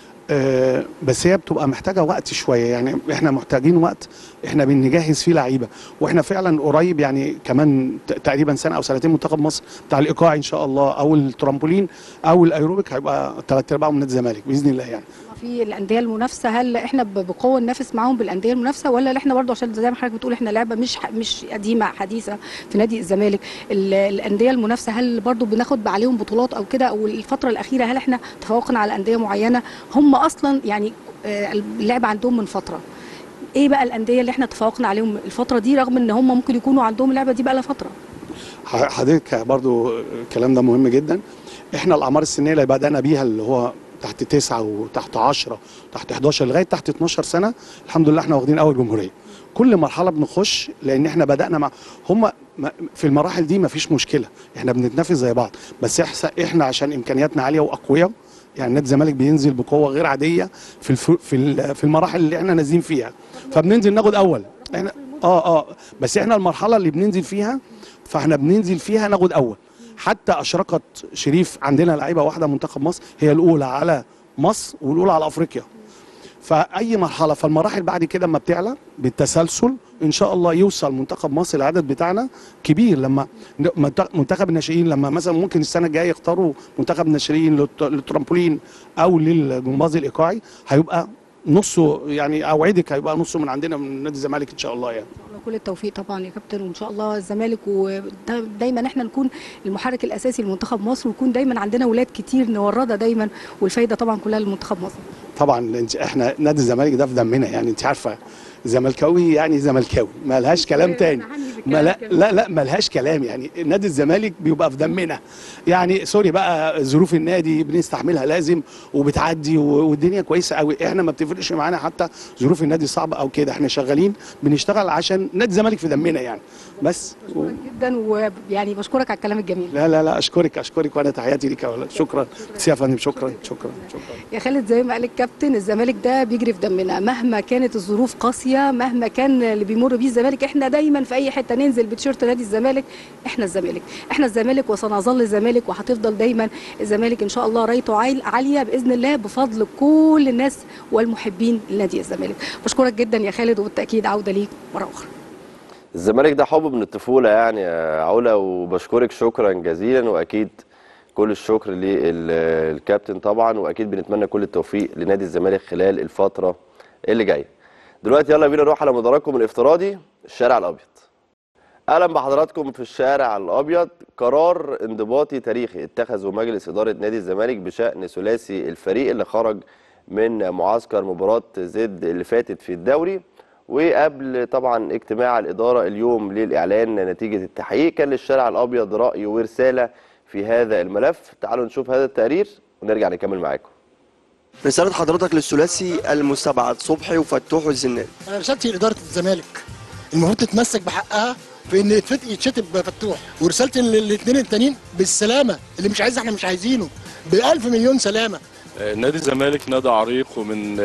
آه، بس هي بتبقى محتاجه وقت شويه يعني احنا محتاجين وقت احنا بنجهز فيه لعيبه واحنا فعلا قريب يعني كمان ت- تقريبا سنه او سنتين منتخب مصر بتاع الايقاعي ان شاء الله او الترامبولين او الايروبيك هيبقى ثلاث ارباع من نادي الزمالك باذن الله يعني في الانديه المنافسه هل احنا ب- بقوه ننافس معاهم بالانديه المنافسه ولا احنا برضه عشان زي ما حضرتك بتقول احنا لعبه مش ح- مش قديمه حديثه في نادي الزمالك ال- الانديه المنافسه هل برضه بناخد عليهم بطولات او كده او الفتره الاخيره هل احنا تفوقنا على انديه معينه هم اصلا يعني آه، اللعبه عندهم من فتره ايه بقى الانديه اللي احنا تفوقنا عليهم الفتره دي رغم ان هم ممكن يكونوا عندهم اللعبه دي بقى لها فتره ح- حضرتك برضو الكلام ده مهم جدا احنا الاعمار السنيه اللي بدانا بيها اللي هو تحت تسعة وتحت 10 وتحت 11 لغايه تحت 12 سنه الحمد لله احنا واخدين اول جمهوريه كل مرحله بنخش لان احنا بدانا مع هم في المراحل دي مفيش مشكله احنا بنتنافس زي بعض بس إحس- احنا عشان امكانياتنا عاليه واقوياء يعني نادي الزمالك بينزل بقوه غير عاديه في الف... في ال- في المراحل اللي احنا نازلين فيها فبننزل ناخد اول احنا اه اه بس احنا المرحله اللي بننزل فيها فاحنا بننزل فيها ناخد اول حتى اشرقت شريف عندنا لعيبه واحده منتخب مصر هي الاولى على مصر والاولى على افريقيا فاي مرحله فالمراحل بعد كده اما بتعلى بالتسلسل ان شاء الله يوصل منتخب مصر العدد بتاعنا كبير لما منت- منتخب الناشئين لما مثلا ممكن السنه الجايه يختاروا منتخب الناشئين للت- للترامبولين او للجمباز الايقاعي هيبقى نصه يعني اوعدك هيبقى نصه من عندنا من نادي الزمالك ان شاء الله يعني كل التوفيق طبعا يا كابتن وان شاء الله الزمالك ودايما احنا نكون المحرك الاساسي لمنتخب مصر ويكون دايما عندنا ولاد كتير نوردها دايما والفايده طبعا كلها لمنتخب مصر طبعا انت- احنا نادي الزمالك ده في دمنا يعني انت عارفه زملكاوي يعني زملكاوي ما لهاش كلام تاني ما لا لا لا ما لهاش كلام يعني نادي الزمالك بيبقى في دمنا يعني سوري بقى ظروف النادي بنستحملها لازم وبتعدي و- والدنيا كويسه قوي احنا ما بتفرقش معانا حتى ظروف النادي صعبه او كده احنا شغالين بنشتغل عشان نادي الزمالك في دمنا يعني بس و... بشكرك جدا ويعني بشكرك على الكلام الجميل لا لا لا اشكرك اشكرك وانا تحياتي ليك يا ولد شكرا ميرسي يا فندم شكرا شكرا شكرا يا خالد زي ما قال الكابتن الزمالك ده بيجري في دمنا مهما كانت الظروف قاسيه مهما كان اللي بيمر بيه الزمالك احنا دايما في اي حته حتى ننزل بتيشيرت نادي الزمالك احنا الزمالك احنا الزمالك وسنظل الزمالك وهتفضل دايما الزمالك ان شاء الله رايته عال- عاليه باذن الله بفضل كل الناس والمحبين لنادي الزمالك بشكرك جدا يا خالد وبالتاكيد عوده ليك مره اخرى الزمالك ده حب من الطفولة يعني يا علا وبشكرك شكرا جزيلا وأكيد كل الشكر للكابتن طبعا وأكيد بنتمنى كل التوفيق لنادي الزمالك خلال الفترة اللي جاية دلوقتي يلا بينا نروح على مدرجكم الافتراضي الشارع الأبيض اهلا بحضراتكم في الشارع الابيض قرار انضباطي تاريخي اتخذه مجلس اداره نادي الزمالك بشان ثلاثي الفريق اللي خرج من معسكر مباراه زد اللي فاتت في الدوري وقبل طبعا اجتماع الاداره اليوم للاعلان نتيجه التحقيق كان للشارع الابيض راي ورساله في هذا الملف تعالوا نشوف هذا التقرير ونرجع نكمل معاكم رسالة حضرتك للثلاثي المستبعد صبحي وفتوح والزناد انا رسالتي لاداره الزمالك المفروض تتمسك بحقها في ان يتفت- يتشتم فتوح ورسالتي للاثنين التانيين بالسلامه اللي مش عايز احنا مش عايزينه بألف مليون سلامه نادي الزمالك نادي عريق ومن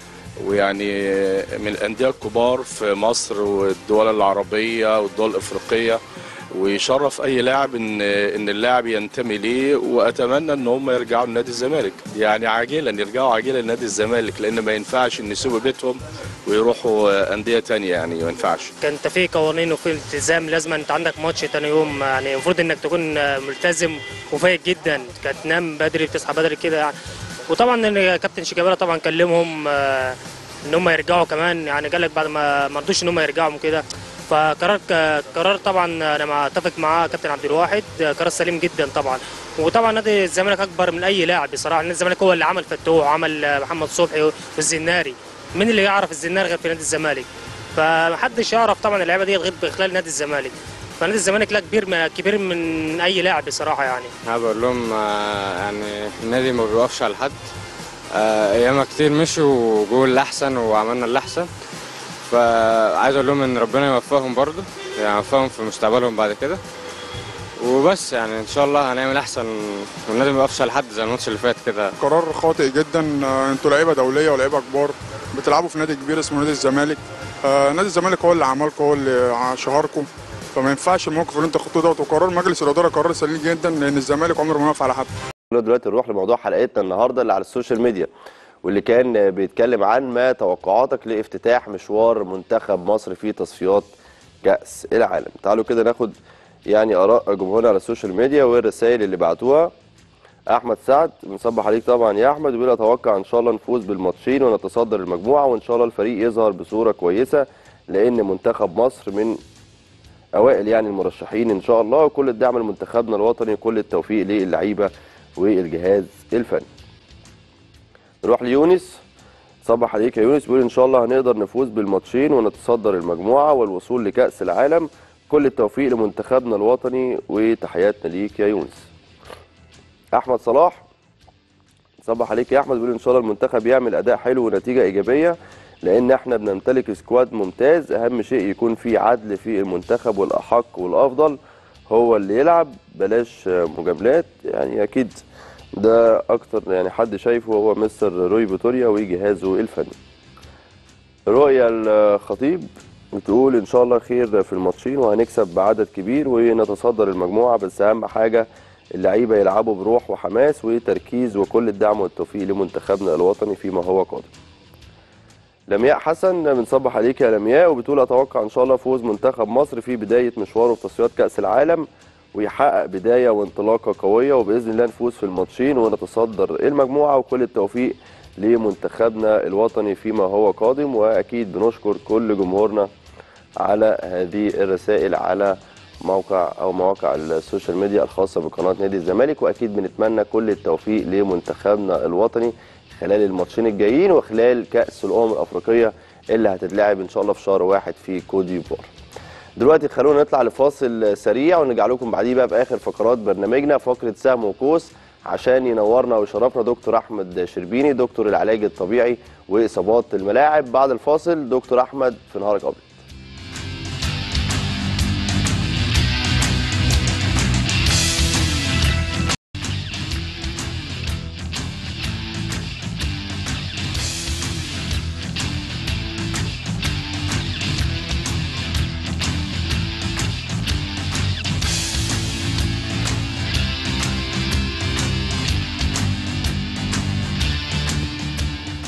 ويعني من الانديه الكبار في مصر والدول العربيه والدول الافريقيه ويشرف اي لاعب ان ان اللاعب ينتمي ليه واتمنى ان هم يرجعوا لنادي الزمالك يعني عاجلا يرجعوا عاجلا لنادي الزمالك لان ما ينفعش ان يسيبوا بيتهم ويروحوا انديه تانية يعني ما ينفعش كان انت في قوانين وفي التزام لازم انت عندك ماتش تاني يوم يعني المفروض انك تكون ملتزم وفايق جدا كانت تنام بدري بتصحى بدري كده يعني وطبعا إن كابتن شيكابالا طبعا كلمهم آه، ان هم يرجعوا كمان يعني قال لك بعد ما ما رضوش ان هم يرجعوا كده فقرار قرار طبعا انا ما اتفق معاه كابتن عبد الواحد آه، قرار سليم جدا طبعا وطبعا نادي الزمالك اكبر من اي لاعب بصراحه نادي الزمالك هو اللي عمل فتوح وعمل آه، محمد صبحي والزناري مين اللي يعرف الزناري غير في نادي الزمالك فمحدش يعرف طبعا اللعيبه دي غير خلال نادي الزمالك فنادي الزمالك لا كبير كبير من اي لاعب بصراحه يعني انا بقول لهم آه، يعني النادي ما بيوقفش على حد آه، ايام كتير مشوا وجوه الاحسن وعملنا الاحسن فعايز اقول لهم ان ربنا يوفقهم برضه يعني يوفقهم في مستقبلهم بعد كده وبس يعني ان شاء الله هنعمل احسن والنادي ما يوقفش على حد زي الماتش اللي فات كده قرار خاطئ جدا آه، انتوا لعيبه دوليه ولعيبه كبار بتلعبوا في نادي كبير اسمه نادي الزمالك آه، نادي الزمالك هو اللي عملكم هو اللي شهركم فما ينفعش الموقف اللي انتوا خدتوه دوت وقرار مجلس الاداره قرار سليم جدا لان الزمالك عمره ما وقف على حد دلوقتي نروح لموضوع حلقتنا النهارده اللي على السوشيال ميديا واللي كان بيتكلم عن ما توقعاتك لافتتاح مشوار منتخب مصر في تصفيات كأس العالم تعالوا كده ناخد يعني آراء جمهورنا على السوشيال ميديا والرسائل اللي بعتوها احمد سعد مصبح عليك طبعا يا احمد وبيقول اتوقع ان شاء الله نفوز بالماتشين ونتصدر المجموعه وان شاء الله الفريق يظهر بصوره كويسه لان منتخب مصر من اوائل يعني المرشحين ان شاء الله وكل الدعم لمنتخبنا الوطني وكل التوفيق للعيبه والجهاز الفني نروح ليونس صبح عليك يا يونس بيقول ان شاء الله هنقدر نفوز بالماتشين ونتصدر المجموعه والوصول لكاس العالم كل التوفيق لمنتخبنا الوطني وتحياتنا ليك يا يونس احمد صلاح صبح عليك يا احمد بيقول ان شاء الله المنتخب يعمل اداء حلو ونتيجه ايجابيه لان احنا بنمتلك سكواد ممتاز اهم شيء يكون في عدل في المنتخب والاحق والافضل هو اللي يلعب بلاش مجاملات يعني اكيد ده اكتر يعني حد شايفه هو مستر روي فيتوريا وجهازه الفني رؤيا الخطيب بتقول ان شاء الله خير في الماتشين وهنكسب بعدد كبير ونتصدر المجموعه بس اهم حاجه اللعيبه يلعبوا بروح وحماس وتركيز وكل الدعم والتوفيق لمنتخبنا الوطني فيما هو قادم لمياء حسن بنصبح عليك يا لمياء وبتقول اتوقع ان شاء الله فوز منتخب مصر في بدايه مشواره في تصفيات كاس العالم ويحقق بدايه وانطلاقه قويه وباذن الله نفوز في الماتشين ونتصدر المجموعه وكل التوفيق لمنتخبنا الوطني فيما هو قادم واكيد بنشكر كل جمهورنا على هذه الرسائل على موقع او مواقع السوشيال ميديا الخاصه بقناه نادي الزمالك واكيد بنتمنى كل التوفيق لمنتخبنا الوطني خلال الماتشين الجايين وخلال كاس الامم الافريقيه اللي هتتلعب ان شاء الله في شهر واحد في كوت ديفوار. دلوقتي خلونا نطلع لفاصل سريع ونرجع لكم بعديه بقى في اخر فقرات برنامجنا فقره سهم وكوس عشان ينورنا ويشرفنا دكتور احمد شربيني دكتور العلاج الطبيعي واصابات الملاعب بعد الفاصل دكتور احمد في نهارك ابيض.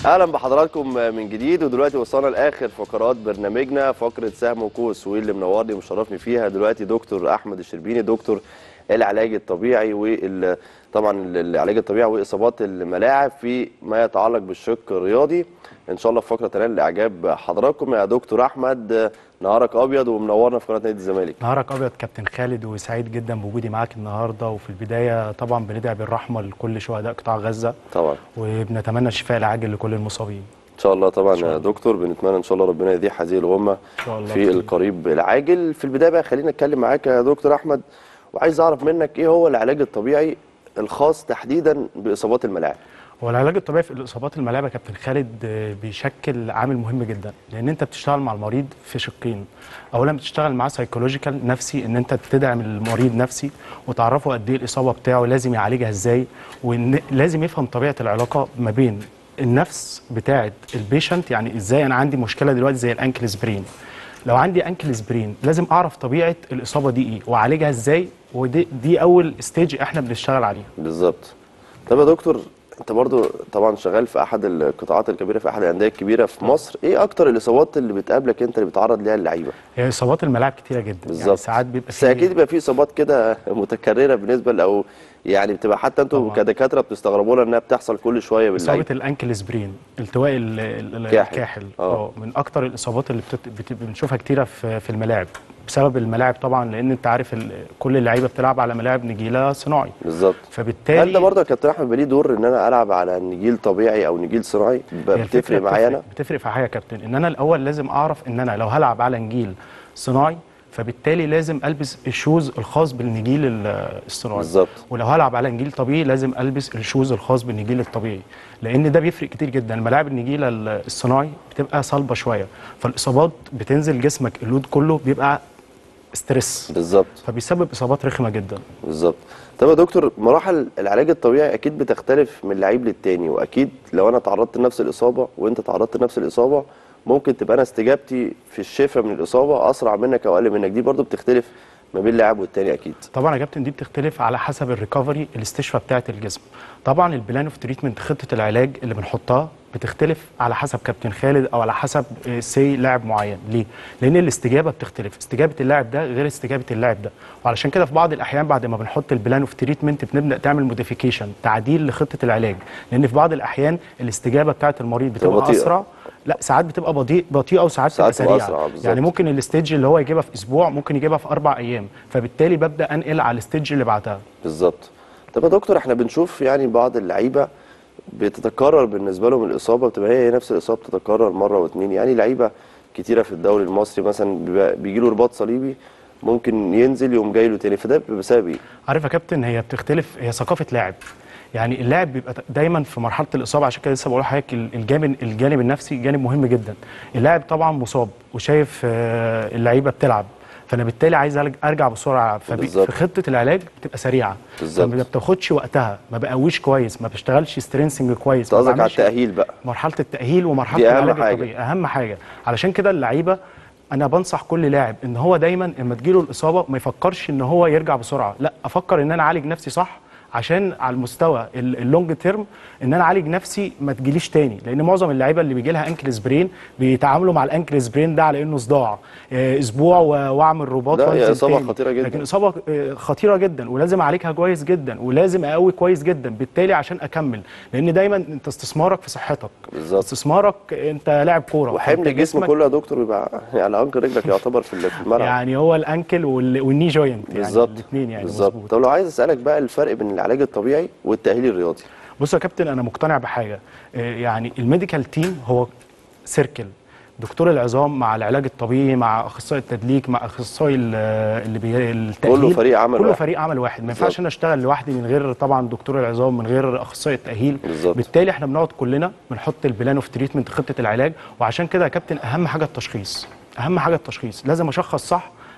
اهلا بحضراتكم من جديد ودلوقتي وصلنا لاخر فقرات برنامجنا فقره سهم وكوس واللي منورني ومشرفني فيها دلوقتي دكتور احمد الشربيني دكتور العلاج الطبيعي وال طبعا العلاج الطبيعي واصابات الملاعب في ما يتعلق بالشق الرياضي ان شاء الله في فقره تنال لاعجاب حضراتكم يا دكتور احمد نهارك ابيض ومنورنا في قناه نادي الزمالك نهارك ابيض كابتن خالد وسعيد جدا بوجودي معاك النهارده وفي البدايه طبعا بندعي بالرحمه لكل شهداء قطاع غزه طبعا وبنتمنى الشفاء العاجل لكل المصابين ان شاء الله طبعا يا دكتور بنتمنى ان شاء الله ربنا يزيح هذه الغمه ان شاء الله في القريب العاجل في البدايه بقى خلينا نتكلم معاك يا دكتور احمد وعايز اعرف منك ايه هو العلاج الطبيعي الخاص تحديدا باصابات الملاعب هو العلاج الطبيعي في الاصابات الملاعب يا كابتن خالد آه، بيشكل عامل مهم جدا لان انت بتشتغل مع المريض في شقين اولا بتشتغل معاه سايكولوجيكال نفسي ان انت تدعم المريض نفسي وتعرفه قد ايه الاصابه بتاعه لازم يعالجها ازاي ولازم يفهم طبيعه العلاقه ما بين النفس بتاعه البيشنت يعني ازاي انا عندي مشكله دلوقتي زي الانكل سبرين لو عندي انكل سبرين لازم اعرف طبيعه الاصابه دي ايه واعالجها ازاي ودي دي اول ستيج احنا بنشتغل عليها بالظبط طب يا دكتور انت برضو طبعا شغال في احد القطاعات الكبيره في احد الانديه الكبيره في مصر ايه اكتر الاصابات اللي بتقابلك انت اللي بتعرض ليها اللعيبه هي اصابات الملاعب كتيره جدا يعني بالظبط ساعات بيبقى بس اكيد بيبقى في اصابات كده متكرره بالنسبه ل- او يعني بتبقى حتى انتوا طبعاً. كدكاتره بتستغربوا لها انها بتحصل كل شويه اصابه باللعيبه الانكل سبرين التواء ال- ال- كاحل. الكاحل آه. اه من اكتر الاصابات اللي بتت... بت... بنشوفها كتيره في في الملاعب بسبب الملاعب طبعا لان انت عارف ال... كل اللعيبه بتلعب على ملاعب نجيله صناعي بالظبط فبالتالي هل ده برضه يا كابتن احمد بقى ليه دور ان انا العب على نجيل طبيعي او نجيل صناعي ب- هي الفكرة بتفرق معايا انا بتفرق- بتفرق في حاجه يا كابتن ان انا الاول لازم اعرف ان انا لو هلعب على نجيل صناعي فبالتالي لازم البس الشوز الخاص بالنجيل ال- الصناعي بالظبط ولو هلعب على نجيل طبيعي لازم البس الشوز الخاص بالنجيل الطبيعي لان ده بيفرق كتير جدا الملاعب النجيله ال- الصناعي بتبقى صلبه شويه فالاصابات بتنزل جسمك اللود كله بيبقى ستريس بالظبط فبيسبب اصابات رخمه جدا بالظبط طب يا دكتور مراحل العلاج الطبيعي اكيد بتختلف من لعيب للتاني واكيد لو انا تعرضت لنفس الاصابه وانت تعرضت لنفس الاصابه ممكن تبقى انا استجابتي في الشفاء من الاصابه اسرع منك او اقل منك دي برضو بتختلف ما بين لاعب والتاني اكيد طبعا يا كابتن دي بتختلف على حسب الريكفري الاستشفاء بتاعه الجسم طبعا البلان اوف تريتمنت خطه العلاج اللي بنحطها بتختلف على حسب كابتن خالد او على حسب سي لاعب معين ليه لان الاستجابه بتختلف استجابه اللاعب ده غير استجابه اللاعب ده وعلشان كده في بعض الاحيان بعد ما بنحط البلان اوف تريتمنت بنبدا تعمل موديفيكيشن تعديل لخطه العلاج لان في بعض الاحيان الاستجابه بتاعه المريض بتبقى بتبقى بطيئة. اسرع لا ساعات بتبقى بطيء بطيئه وساعات ساعات بتبقى بتبقى سريعه أسرع، بالظبط. يعني ممكن الاستيج اللي هو يجيبها في اسبوع ممكن يجيبها في اربع ايام فبالتالي ببدا انقل على الاستيج اللي بعدها بالظبط طب يا دكتور احنا بنشوف يعني بعض اللعيبه بتتكرر بالنسبه لهم الاصابه بتبقى هي نفس الاصابه بتتكرر مره واثنين يعني لعيبه كتيره في الدوري المصري مثلا بيجي له رباط صليبي ممكن ينزل يقوم جاي له تاني فده بيبقى بسبب ايه؟ عارف يا كابتن هي بتختلف هي ثقافه لاعب يعني اللاعب بيبقى دايما في مرحله الاصابه عشان كده لسه بقول لحضرتك الجانب الجانب النفسي جانب مهم جدا اللاعب طبعا مصاب وشايف آه، اللعيبه بتلعب فانا بالتالي عايز أرج- ارجع بسرعه بالظبط. فخطه العلاج بتبقى سريعه بالظبط. فما بتاخدش وقتها ما بقويش كويس ما بشتغلش سترينسنج كويس انت ما قصدك على بعملش- التأهيل بقى مرحله التاهيل ومرحله دي أهم العلاج حاجة. الطبيعي اهم حاجه علشان كده اللعيبه انا بنصح كل لاعب ان هو دايما لما تجيله الاصابه ما يفكرش ان هو يرجع بسرعه لا افكر ان انا اعالج نفسي صح عشان على المستوى ال- اللونج تيرم ان انا اعالج نفسي ما تجيليش تاني لان معظم اللعيبه اللي بيجي لها انكل سبرين بيتعاملوا مع الانكل سبرين ده على انه صداع آه، اسبوع و- واعمل رباط لا، هي وانزل إصابة تاني. خطيرة جدا. لكن اصابه آه، خطيره جدا ولازم اعالجها كويس جدا ولازم اقوي كويس جدا بالتالي عشان اكمل لان دايما انت استثمارك في صحتك بالظبط استثمارك انت لاعب كوره وحمل فأنت الجسم جسمك- كله يا دكتور بيبقى يعني انكل رجلك يعتبر في ال- في الملعب يعني هو الانكل وال- والني جوينت يعني بالظبط الاثنين يعني بالظبط مظبوط طب لو عايز اسالك بقى الفرق بين العلاج الطبيعي والتاهيل الرياضي بص يا كابتن انا مقتنع بحاجه آه، يعني الميديكال تيم هو سيركل دكتور العظام مع العلاج الطبيعي مع اخصائي التدليك مع اخصائي ال- اللي بي التاهيل كله فريق عمل كله واحد. فريق عمل واحد ما بالظبط. ينفعش انا اشتغل لوحدي من غير طبعا دكتور العظام من غير اخصائي التاهيل بالظبط. بالتالي احنا بنقعد كلنا بنحط البلان اوف تريتمنت خطه العلاج وعشان كده يا كابتن اهم حاجه التشخيص اهم حاجه التشخيص لازم اشخص صح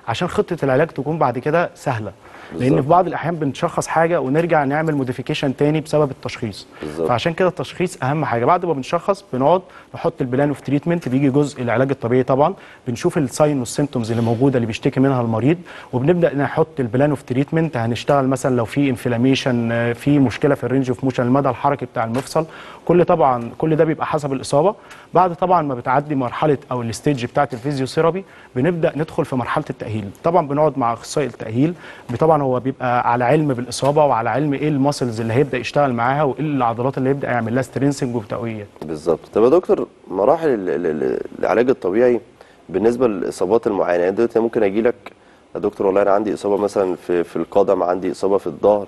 عشان خطه العلاج تكون بعد كده سهله لان بالظبط. في بعض الاحيان بنشخص حاجه ونرجع نعمل موديفيكيشن تاني بسبب التشخيص بالظبط. فعشان كده التشخيص اهم حاجه بعد ما بنشخص بنقعد نحط البلان اوف تريتمنت بيجي جزء العلاج الطبيعي طبعا بنشوف الساين والسيمتومز اللي موجوده اللي بيشتكي منها المريض وبنبدا نحط البلان اوف تريتمنت هنشتغل مثلا لو في انفلاميشن في مشكله في الرينج اوف موشن المدى الحركي بتاع المفصل كل طبعا كل ده بيبقى حسب الاصابه بعد طبعا ما بتعدي مرحله او الستيج بتاعه الفيزيوثيرابي بنبدا ندخل في مرحله التاهيل طبعا بنقعد مع اخصائي التاهيل طبعا هو بيبقى على علم بالاصابه وعلى علم ايه الماسلز اللي هيبدا يشتغل معاها وايه العضلات اللي يبدا يعمل لها سترينسنج وتقويات بالظبط طب يا دكتور مراحل ال- ال- ال- العلاج الطبيعي بالنسبه للاصابات المعينه يعني دلوقتي ممكن اجي لك يا دكتور والله انا عندي اصابه مثلا في في القدم عندي اصابه في الظهر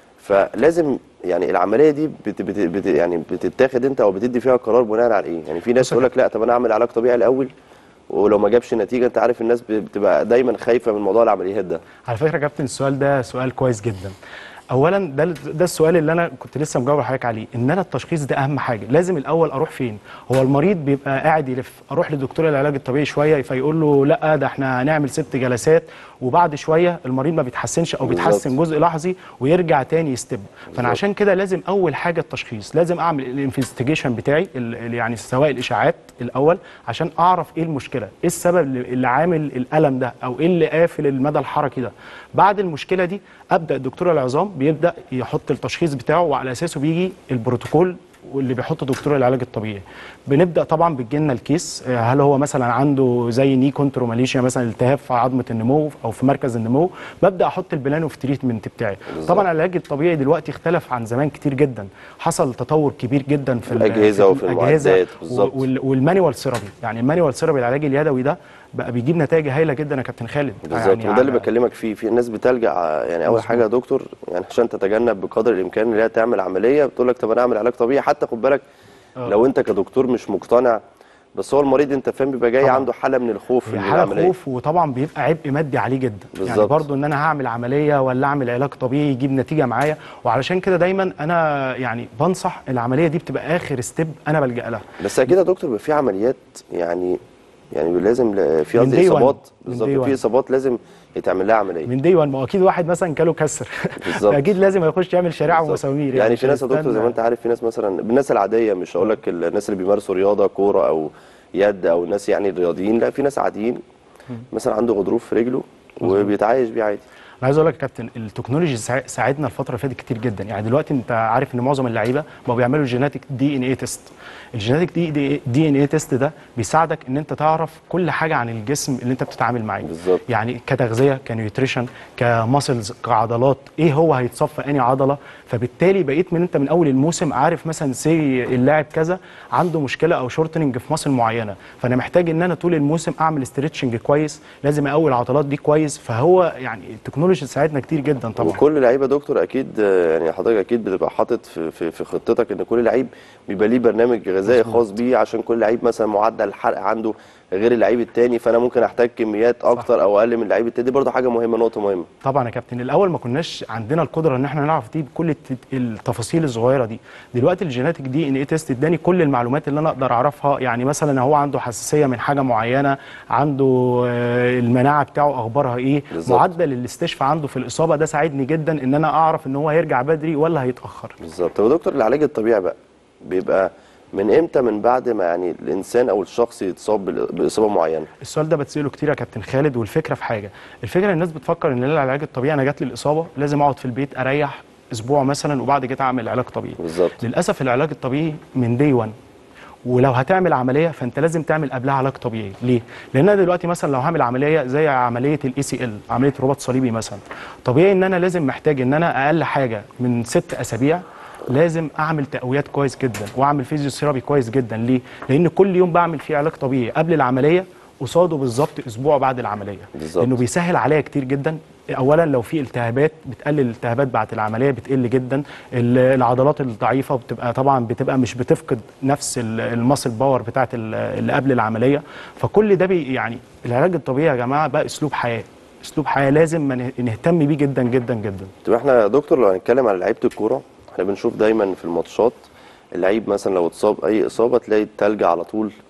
فلازم يعني العمليه دي بت بت بت يعني بتتاخد انت او بتدي فيها قرار بناء على ايه يعني في ناس بص تقول لك لا طب انا اعمل علاج طبيعي الاول ولو ما جابش نتيجه انت عارف الناس بتبقى دايما خايفه من موضوع العمليات ده على فكره يا كابتن السؤال ده سؤال كويس جدا اولا ده ده السؤال اللي انا كنت لسه مجاوب لحضرتك عليه ان انا التشخيص ده اهم حاجه لازم الاول اروح فين هو المريض بيبقى قاعد يلف اروح لدكتور العلاج الطبيعي شويه فيقول له لا ده احنا هنعمل ست جلسات وبعد شويه المريض ما بيتحسنش او بالظبط. بيتحسن جزء لحظي ويرجع تاني يستب فانا بالظبط. عشان كده لازم اول حاجه التشخيص لازم اعمل الانفستيجيشن بتاعي ال- ال- يعني سواء الاشاعات الاول عشان اعرف ايه المشكله ايه السبب اللي اللي عامل الالم ده او ايه اللي قافل المدى الحركي ده بعد المشكله دي ابدا دكتور العظام بيبدا يحط التشخيص بتاعه وعلى اساسه بيجي البروتوكول واللي بيحطه دكتور العلاج الطبيعي بنبدا طبعا بتجيلنا الكيس آه، هل هو مثلا عنده زي ني كونتروماليشيا مثلا التهاب في عظمه النمو او في مركز النمو ببدا احط البلان اوف تريتمنت بتاعي بالظبط. طبعا العلاج الطبيعي دلوقتي اختلف عن زمان كتير جدا حصل تطور كبير جدا في ال- الأجهزة وفي الأجهزة المعدات، بالظبط. وال- والمانيوال ثيرابي يعني المانيوال ثيرابي العلاج اليدوي ده بقى بيجيب نتائج هايله جدا يا كابتن خالد بالظبط يعني وده اللي على- بكلمك فيه في ناس بتلجا ع- يعني اول حاجه يا دكتور يعني عشان تتجنب بقدر الامكان ان هي تعمل عمليه بتقول لك طب انا اعمل علاج طبيعي حتى خد بالك آه. لو انت كدكتور مش مقتنع بس هو المريض انت فاهم بيبقى جاي طبعاً. عنده حاله من الخوف هي من حاله العمليه خوف وطبعا بيبقى عبء مادي عليه جدا يعني بالظبط. برضو ان انا هعمل عمليه ولا اعمل علاج طبيعي يجيب نتيجه معايا وعلشان كده دايما انا يعني بنصح العمليه دي بتبقى اخر ستيب انا بلجا لها بس اكيد يا دكتور بيبقى في عمليات يعني يعني لازم ل- في من قصدي day one. اصابات من بالظبط day في one. اصابات لازم يتعمل لها عمليه من دي وان ما هو اكيد واحد مثلا كاله كسر بالظبط. اكيد لازم يخش يعمل شريعه بالظبط. ومسامير يعني مش في ناس يا دكتور زي هيستنى. ما انت عارف في ناس مثلا الناس العاديه مش هقول لك الناس اللي بيمارسوا رياضه كوره او يد او الناس يعني الرياضيين لا في ناس عاديين مثلا عنده غضروف في رجله وبيتعايش بيه عادي انا عايز اقول لك يا كابتن التكنولوجي سا- ساعدنا الفتره اللي فاتت كتير جدا يعني دلوقتي انت عارف ان معظم اللعيبه بقوا بيعملوا جيناتيك دي ان اي تيست الجيناتيك دي دي ان اي تيست ده بيساعدك ان انت تعرف كل حاجه عن الجسم اللي انت بتتعامل معاه بالظبط. يعني كتغذيه كنيوتريشن كماسلز كعضلات ايه هو هيتصفى انهي عضله فبالتالي بقيت من انت من اول الموسم عارف مثلا سي اللاعب كذا عنده مشكله او شورتنج في ماسل معينه فانا محتاج ان انا طول الموسم اعمل ستريتشنج كويس لازم اقوي العضلات دي كويس فهو يعني التكنولوجي ساعدنا كتير جدا طبعا وكل لعيبه دكتور اكيد آه، يعني حضرتك اكيد بتبقى حاطط في, في, في خطتك ان كل لعيب بيبقى ليه برنامج غذائي خاص بيه عشان كل لعيب مثلا معدل الحرق عنده غير اللعيب التاني فانا ممكن احتاج كميات اكتر او اقل من اللعيب التاني دي برضه حاجه مهمه نقطه مهمه طبعا يا كابتن الاول ما كناش عندنا القدره ان احنا نعرف دي بكل الت- التفاصيل الصغيره دي دلوقتي الجيناتيك دي ان اي تيست اداني كل المعلومات اللي انا اقدر اعرفها يعني مثلا هو عنده حساسيه من حاجه معينه عنده آه، المناعه بتاعه اخبارها ايه بالظبط. معدل الاستشفاء عنده في الاصابه ده ساعدني جدا ان انا اعرف ان هو هيرجع بدري ولا هيتاخر بالظبط طب يا دكتور العلاج الطبيعي بقى بيبقى من امتى من بعد ما يعني الانسان او الشخص يتصاب بال- باصابه معينه السؤال ده بتساله كتير يا كابتن خالد والفكره في حاجه الفكره الناس بتفكر ان العلاج الطبيعي انا جات لي الاصابه لازم اقعد في البيت اريح اسبوع مثلا وبعد كده اعمل علاج طبيعي بالظبط للاسف العلاج الطبيعي من دي 1 ولو هتعمل عمليه فانت لازم تعمل قبلها علاج طبيعي ليه لان انا دلوقتي مثلا لو هعمل عمليه زي عمليه الاي سي ال عمليه رباط صليبي مثلا طبيعي ان انا لازم محتاج ان انا اقل حاجه من ست اسابيع لازم اعمل تقويات كويس جدا واعمل فيزيوثيرابي كويس جدا ليه لان كل يوم بعمل فيه علاج طبيعي قبل العمليه قصاده بالظبط اسبوع بعد العمليه بالظبط. لانه بيسهل عليا كتير جدا اولا لو في التهابات بتقلل الالتهابات بعد العمليه بتقل جدا ال- العضلات الضعيفه بتبقى طبعا بتبقى مش بتفقد نفس ال- الماسل باور بتاعت ال- اللي قبل العمليه فكل ده بي يعني العلاج الطبيعي يا جماعه بقى اسلوب حياه اسلوب حياه لازم ما نه- نهتم بيه جدا جدا جدا طب احنا يا دكتور لو هنتكلم على لعيبه الكوره احنا بنشوف دايما في الماتشات اللعيب مثلا لو اتصاب اي اصابه تلاقي التلج على طول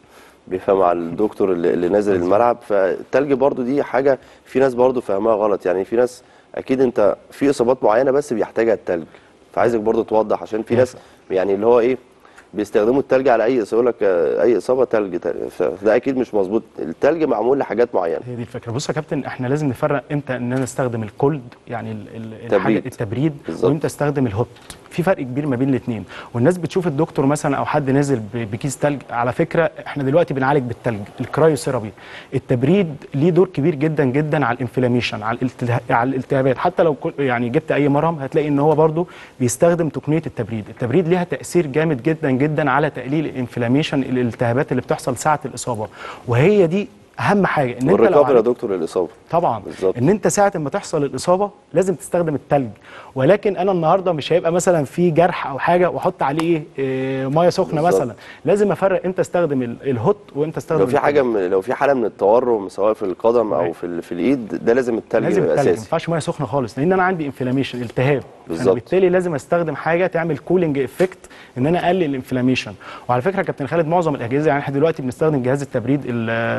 بيفهم على الدكتور اللي اللي نازل الملعب فالتلج برضو دي حاجه في ناس برضو فاهمها غلط يعني في ناس اكيد انت في اصابات معينه بس بيحتاجها التلج فعايزك برضو توضح عشان في ناس يعني اللي هو ايه بيستخدموا التلج على اي يقول لك آه، اي اصابه تلج تلج. فده اكيد مش مظبوط التلج معمول لحاجات معينه هي دي الفكره بص يا كابتن احنا لازم نفرق امتى ان انا استخدم الكولد يعني ال- ال- الحاجه تبريد. التبريد بالظبط. وامتى استخدم الهوت في فرق كبير ما بين الاثنين والناس بتشوف الدكتور مثلا او حد نازل ب- بكيس تلج على فكره احنا دلوقتي بنعالج بالتلج الكرايوثيرابي التبريد ليه دور كبير جدا جدا على الانفلاميشن على الالتها- على الالتهابات حتى لو كل- يعني جبت اي مرهم هتلاقي ان هو برضو بيستخدم تقنيه التبريد التبريد ليها تاثير جامد جدا جدا على تقليل الانفلاميشن الالتهابات اللي بتحصل ساعه الاصابه وهي دي اهم حاجه ان انت لو والريكفري يا عالجت- دكتور للاصابه طبعا بالظبط. ان انت ساعه ما تحصل الاصابه لازم تستخدم التلج ولكن انا النهارده مش هيبقى مثلا في جرح او حاجه واحط عليه ايه إيه، ميه سخنه بالظبط. مثلا لازم افرق امتى استخدم ال- الهوت وامتى استخدم لو في حاجه التلج. من لو في حاله من التورم سواء في القدم او في ال- في الايد ده لازم التلج لازم يبقى التلج ما اساسي ينفعش ميه سخنه خالص لان انا عندي انفلاميشن التهاب بالظبط. فأنا بالتالي لازم استخدم حاجه تعمل كولينج افكت ان انا اقلل الانفلاميشن وعلى فكره يا كابتن خالد معظم الاجهزه يعني احنا دلوقتي بنستخدم جهاز التبريد ال-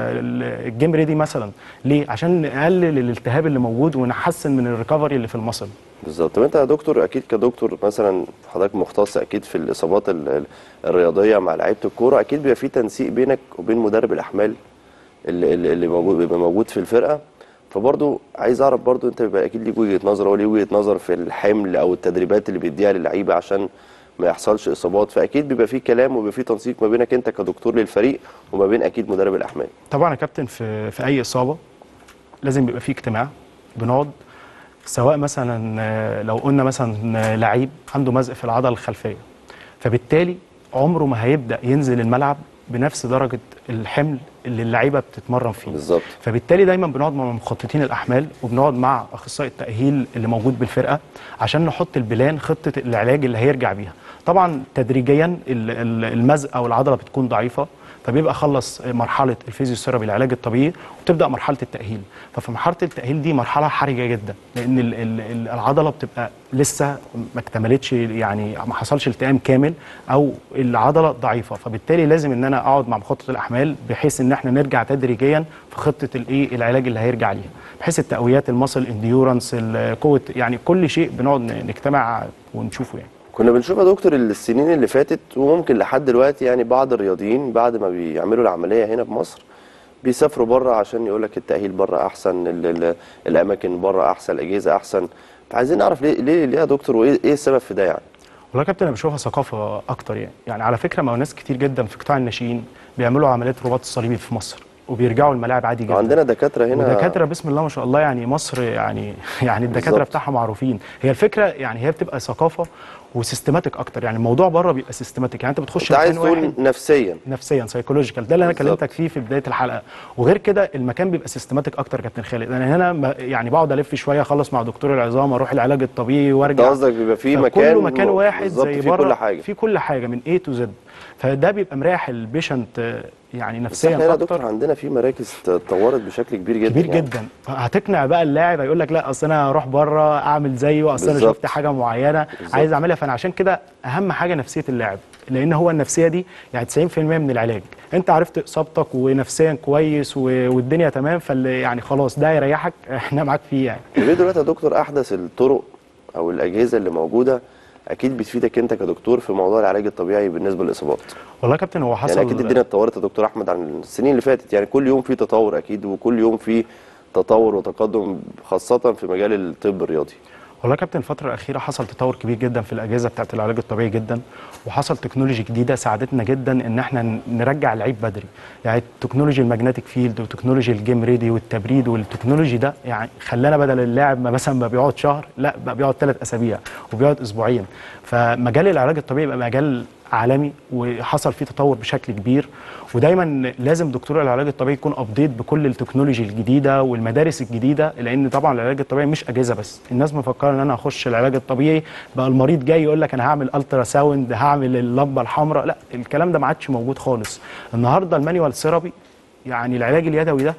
ال- الجيم ريدي مثلا ليه عشان نقلل الالتهاب اللي موجود ونحسن من الريكفري اللي في المصل بالظبط طب انت يا دكتور اكيد كدكتور مثلا حضرتك مختص اكيد في الاصابات ال- ال- الرياضيه مع لعيبه الكوره اكيد بيبقى في تنسيق بينك وبين مدرب الاحمال اللي, اللي اللي موجود بيبقى موجود في الفرقه فبرضو عايز اعرف برضو انت بيبقى اكيد ليك وجهه نظر هو ليه وجهه نظر في الحمل او التدريبات اللي بيديها للعيبه عشان ما يحصلش اصابات فاكيد بيبقى في كلام وبيبقى في تنسيق ما بينك انت كدكتور للفريق وما بين اكيد مدرب الاحمال طبعا يا كابتن في في اي اصابه لازم يبقى في اجتماع بنقعد سواء مثلا آه، لو قلنا مثلا آه، لعيب عنده مزق في العضله الخلفيه فبالتالي عمره ما هيبدا ينزل الملعب بنفس درجه الحمل اللي اللعيبه بتتمرن فيه بالظبط فبالتالي دايما بنقعد مع مخططين الاحمال وبنقعد مع اخصائي التاهيل اللي موجود بالفرقه عشان نحط البلان خطه العلاج اللي هيرجع بيها طبعا تدريجيا ال- ال- المزق او العضله بتكون ضعيفه فبيبقى خلص مرحله الفيزيوثيرابي العلاج الطبيعي وتبدا مرحله التاهيل ففي مرحله التاهيل دي مرحله حرجه جدا لان ال- ال- ال- العضله بتبقى لسه ما اكتملتش يعني ما حصلش التئام كامل او العضله ضعيفه فبالتالي لازم ان انا اقعد مع مخطط الاحمال بحيث ان احنا نرجع تدريجيا في خطه الايه العلاج اللي هيرجع ليها بحيث التقويات المصل انديورنس قوه يعني كل شيء بنقعد نجتمع ونشوفه يعني كنا بنشوف يا دكتور السنين اللي فاتت وممكن لحد دلوقتي يعني بعض الرياضيين بعد ما بيعملوا العمليه هنا في مصر بيسافروا بره عشان يقول لك التاهيل بره احسن ال ال الاماكن بره احسن الاجهزه احسن فعايزين نعرف ليه ليه ليه يا دكتور وايه ايه السبب في ده يعني والله يا كابتن انا بشوفها ثقافه اكتر يعني يعني على فكره ما هو ناس كتير جدا في قطاع الناشئين بيعملوا عمليات رباط الصليبي في مصر وبيرجعوا الملاعب عادي جدا وعندنا دكاتره هنا ودكاتره بسم الله ما شاء الله يعني مصر يعني يعني الدكاتره بالظبط. بتاعها معروفين هي الفكره يعني هي بتبقى ثقافه وسيستماتيك اكتر يعني الموضوع بره بيبقى سيستماتيك يعني انت بتخش انت عايز مكان واحد تقول نفسيا نفسيا سايكولوجيكال ده اللي انا بالظبط. كلمتك فيه في بدايه الحلقه وغير كده المكان بيبقى سيستماتيك اكتر يا كابتن خالد انا هنا ما- يعني بقعد الف شويه اخلص مع دكتور العظام اروح العلاج الطبيعي انت وارجع قصدك بيبقى في فكله مكان مكان واحد بالظبط زي فيه بره كل حاجه في كل حاجه من A تو Z فده بيبقى مريح البيشنت آه، يعني بس نفسيا احنا هنا يا اكتر دكتور عندنا في مراكز اتطورت بشكل كبير جدا كبير يعني. جدا هتقنع بقى اللاعب هيقول لك لا اصل انا هروح بره اعمل زيه اصل انا بالظبط. شفت حاجه معينه بالظبط. عايز اعملها فانا عشان كده اهم حاجه نفسيه اللاعب لان هو النفسيه دي يعني 90% من العلاج انت عرفت اصابتك ونفسيا كويس و- والدنيا تمام فاللي يعني خلاص ده يريحك احنا معاك فيه يعني طب ايه دلوقتي يا دكتور احدث الطرق او الاجهزه اللي موجوده اكيد بتفيدك انت كدكتور في موضوع العلاج الطبيعي بالنسبه للاصابات والله يا كابتن هو حصل يعني اكيد الدنيا اتطورت يا دكتور احمد عن السنين اللي فاتت يعني كل يوم في تطور اكيد وكل يوم في تطور وتقدم خاصه في مجال الطب الرياضي والله يا كابتن الفترة الأخيرة حصل تطور كبير جدا في الأجهزة بتاعة العلاج الطبيعي جدا وحصل تكنولوجي جديدة ساعدتنا جدا إن احنا ن- نرجع اللعيب بدري يعني تكنولوجي الماجنتيك فيلد وتكنولوجي الجيم ريدي والتبريد والتكنولوجي ده يعني خلانا بدل اللاعب ما مثلا ما بيقعد شهر لا بقى بيقعد ثلاث أسابيع وبيقعد أسبوعين فمجال العلاج الطبيعي بقى مجال عالمي وحصل فيه تطور بشكل كبير ودايما لازم دكتور العلاج الطبيعي يكون ابديت بكل التكنولوجي الجديده والمدارس الجديده لان طبعا العلاج الطبيعي مش اجهزه بس الناس مفكره ان انا هخش العلاج الطبيعي بقى المريض جاي يقول لك انا هعمل الترا ساوند هعمل اللمبه الحمراء لا الكلام ده ما عادش موجود خالص النهارده المانيوال ثيرابي يعني العلاج اليدوي ده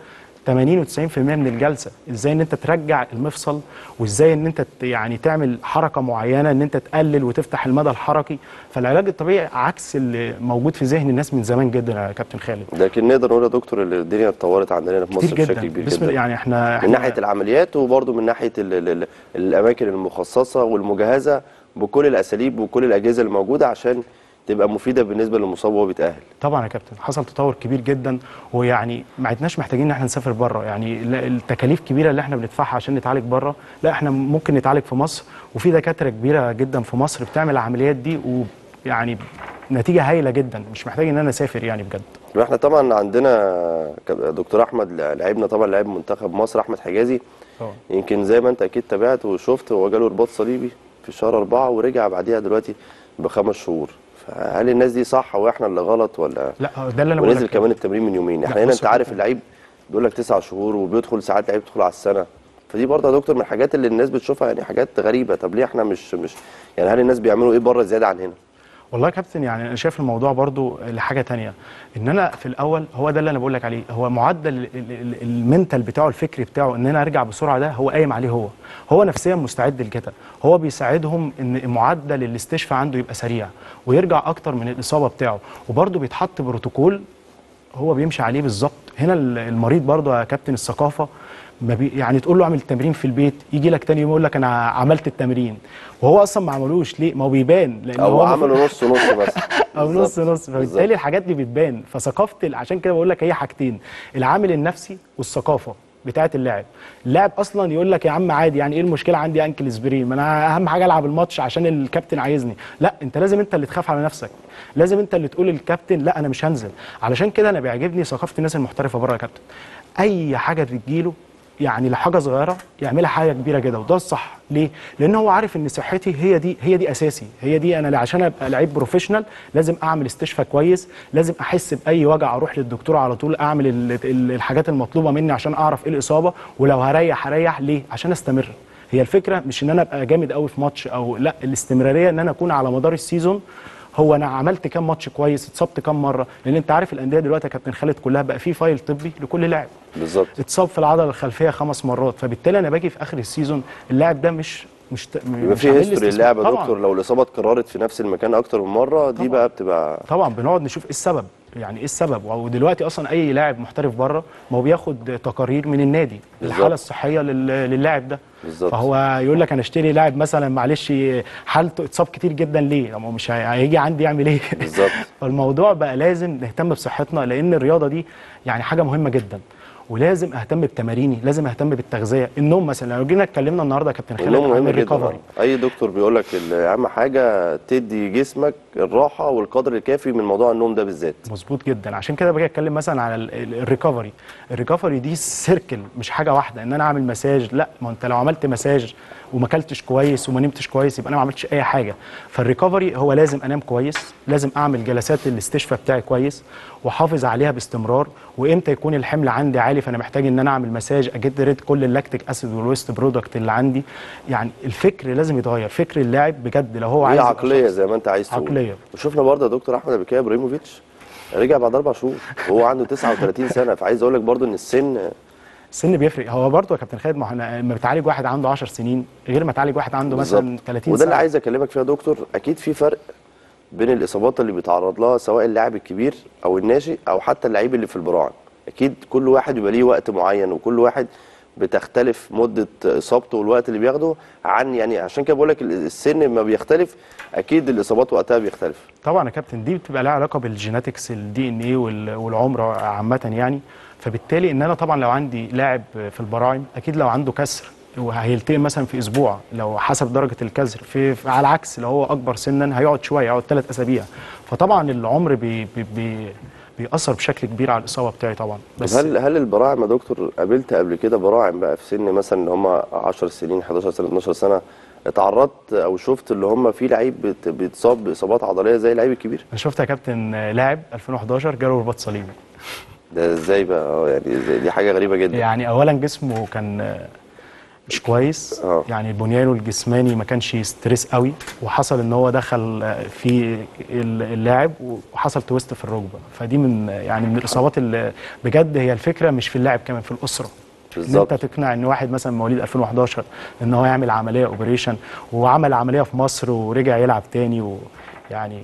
80 و90% من الجلسه ازاي ان انت ترجع المفصل وازاي ان انت ت- يعني تعمل حركه معينه ان انت تقلل وتفتح المدى الحركي فالعلاج الطبيعي عكس اللي موجود في ذهن الناس من زمان جدا يا كابتن خالد لكن نقدر نقول يا دكتور ان الدنيا اتطورت عندنا في مصر كتير جدا بشكل كبير بسم جدا الله يعني احنا, من احنا ناحيه العمليات وبرضه من ناحيه ال ال ال الاماكن المخصصه والمجهزه بكل الاساليب وكل الاجهزه الموجوده عشان تبقى مفيده بالنسبه للمصاب وهو بيتاهل طبعا يا كابتن حصل تطور كبير جدا ويعني ما عدناش محتاجين ان احنا نسافر بره يعني لا- التكاليف كبيره اللي احنا بندفعها عشان نتعالج بره لا احنا ممكن نتعالج في مصر وفي دكاتره كبيره جدا في مصر بتعمل العمليات دي ويعني نتيجه هايله جدا مش محتاج ان انا اسافر يعني بجد احنا طبعا عندنا ك- دكتور احمد لعبنا طبعا لعيب منتخب مصر احمد حجازي طبعا. يمكن زي ما انت اكيد تابعت وشفت هو جاله رباط صليبي في شهر أربعة ورجع بعديها دلوقتي بخمس شهور فهل الناس دي صح واحنا اللي غلط ولا لا ده اللي انا بقول ونزل لك كمان التمرين من يومين لا، احنا هنا بص انت يا عارف كابتن. اللعيب بيقول لك تسع شهور وبيدخل ساعات لعيب بيدخل على السنه فدي برضه يا دكتور من الحاجات اللي الناس بتشوفها يعني حاجات غريبه طب ليه احنا مش مش يعني هل الناس بيعملوا ايه بره زياده عن هنا والله يا كابتن يعني انا شايف الموضوع برضو لحاجه تانية ان انا في الاول هو ده اللي انا بقول لك عليه هو معدل ال- ال- ال- المنتال بتاعه الفكري بتاعه ان انا ارجع بسرعه ده هو قايم عليه هو هو نفسيا مستعد لكده هو بيساعدهم ان معدل الاستشفاء عنده يبقى سريع ويرجع اكتر من الاصابه بتاعه وبرضو بيتحط بروتوكول هو بيمشي عليه بالظبط هنا ال- المريض برضو يا كابتن الثقافه ما بي يعني تقول له اعمل التمرين في البيت يجي لك تاني يوم يقول لك انا عملت التمرين وهو اصلا ما عملوش ليه ما هو بيبان لان او هو عملوا نص نص مثلا او نص بالظبط. نص فبالتالي الحاجات دي بتبان فثقافه ال- عشان كده بقول لك هي حاجتين العامل النفسي والثقافه بتاعه اللاعب اللاعب اصلا يقول لك يا عم عادي يعني ايه المشكله عندي انكل سبرين ما انا اهم حاجه العب الماتش عشان الكابتن عايزني لا انت لازم انت اللي تخاف على نفسك لازم انت اللي تقول للكابتن لا انا مش هنزل علشان كده انا بيعجبني ثقافه الناس المحترفه بره يا كابتن اي حاجه بتجيله يعني لحاجه صغيره يعملها حاجه كبيره كده وده الصح ليه لان هو عارف ان صحتي هي دي هي دي اساسي هي دي انا عشان ابقى لعيب بروفيشنال لازم اعمل استشفاء كويس لازم احس باي وجع اروح للدكتور على طول اعمل ال- ال- الحاجات المطلوبه مني عشان اعرف ايه الاصابه ولو هريح هريح ليه عشان استمر هي الفكره مش ان انا ابقى جامد قوي في ماتش او لا الاستمراريه ان انا اكون على مدار السيزون هو انا عملت كام ماتش كويس اتصبت كام مره لان انت عارف الانديه دلوقتي يا كابتن خالد كلها بقى في فايل طبي لكل لاعب بالظبط اتصاب في العضله الخلفيه خمس مرات فبالتالي انا باجي في اخر السيزون اللاعب ده مش مش يبقى مش في عامل لي هيستوري استثمار. اللعبه يا طبعاً. دكتور لو الاصابه اتكررت في نفس المكان اكتر من مره دي بقى بتبقى طبعا بنقعد نشوف ايه السبب يعني ايه السبب ودلوقتي اصلا اي لاعب محترف بره ما هو بياخد تقارير من النادي بالظبط. الحاله الصحيه لل- للاعب ده بالظبط. فهو يقول لك انا اشتري لاعب مثلا معلش حالته اتصاب كتير جدا ليه طب ما هو مش هي- هيجي عندي يعمل ايه بالظبط فالموضوع بقى لازم نهتم بصحتنا لان الرياضه دي يعني حاجه مهمه جدا ولازم اهتم بتماريني لازم اهتم بالتغذيه النوم مثلا لو جينا اتكلمنا النهارده يا كابتن خالد النوم عن مهم جدا الريكفري اي دكتور بيقول لك اهم حاجه تدي جسمك الراحه والقدر الكافي من موضوع النوم ده بالذات مظبوط جدا عشان كده باجي اتكلم مثلا على ال- ال- الريكفري الريكفري دي سيركل مش حاجه واحده ان انا اعمل مساج لا ما انت لو عملت مساج وما اكلتش كويس وما نمتش كويس يبقى انا ما عملتش اي حاجه فالريكفري هو لازم انام كويس لازم اعمل جلسات الاستشفاء بتاعي كويس واحافظ عليها باستمرار وامتى يكون الحمل عندي عالي فانا محتاج ان انا اعمل مساج اجد ريد كل اللاكتيك اسيد والويست برودكت اللي عندي يعني الفكر لازم يتغير فكر اللاعب بجد لو هو هي عايز يبقى عقليه شخص- زي ما انت عايز تقول عقلية. وشفنا برضه يا دكتور احمد قبل كده ابراهيموفيتش رجع بعد اربع شهور وهو عنده 39 سنه فعايز اقول لك برضه ان السن السن بيفرق هو برضه يا كابتن خالد ما احنا لما بتعالج واحد عنده 10 سنين غير ما تعالج واحد عنده مثلا بالظبط. 30 وده سنه اللي عايز اكلمك فيها يا دكتور اكيد في فرق بين الاصابات اللي بيتعرض لها سواء اللاعب الكبير او الناشئ او حتى اللعيب اللي في البراعم اكيد كل واحد بيبقى ليه وقت معين وكل واحد بتختلف مده اصابته والوقت اللي بياخده عن يعني عشان كده بقول لك السن ما بيختلف اكيد الاصابات وقتها بيختلف طبعا يا كابتن دي بتبقى لها علاقه بالجيناتكس الدي ان ايه والعمر عامه يعني فبالتالي ان انا طبعا لو عندي لاعب في البراعم اكيد لو عنده كسر وهيلتئم مثلا في اسبوع لو حسب درجه الكسر في, في على العكس لو هو اكبر سنا هيقعد شويه يقعد ثلاث اسابيع فطبعا العمر بي بي بي بيأثر بشكل كبير على الاصابه بتاعي طبعا بس هل هل البراعم يا دكتور قابلت قبل كده براعم بقى في سن مثلا ان هم 10 سنين 11 سنه 12 سنه اتعرضت او شفت اللي هم في لعيب بت- بيتصاب باصابات عضليه زي اللعيب الكبير انا شفت يا كابتن لاعب 2011 جاله رباط صليبي ده ازاي بقى اه يعني إزاي؟ دي حاجه غريبه جدا يعني اولا جسمه كان مش كويس يعني بنيانه الجسماني ما كانش ستريس قوي وحصل ان هو دخل آه، في ال- اللاعب وحصل تويست في الركبه فدي من يعني من الاصابات اللي بجد هي الفكره مش في اللاعب كمان في الاسره بالظبط. ان انت تقنع ان واحد مثلا مواليد 2011 ان هو يعمل عمليه اوبريشن وعمل عمليه في مصر ورجع يلعب تاني ويعني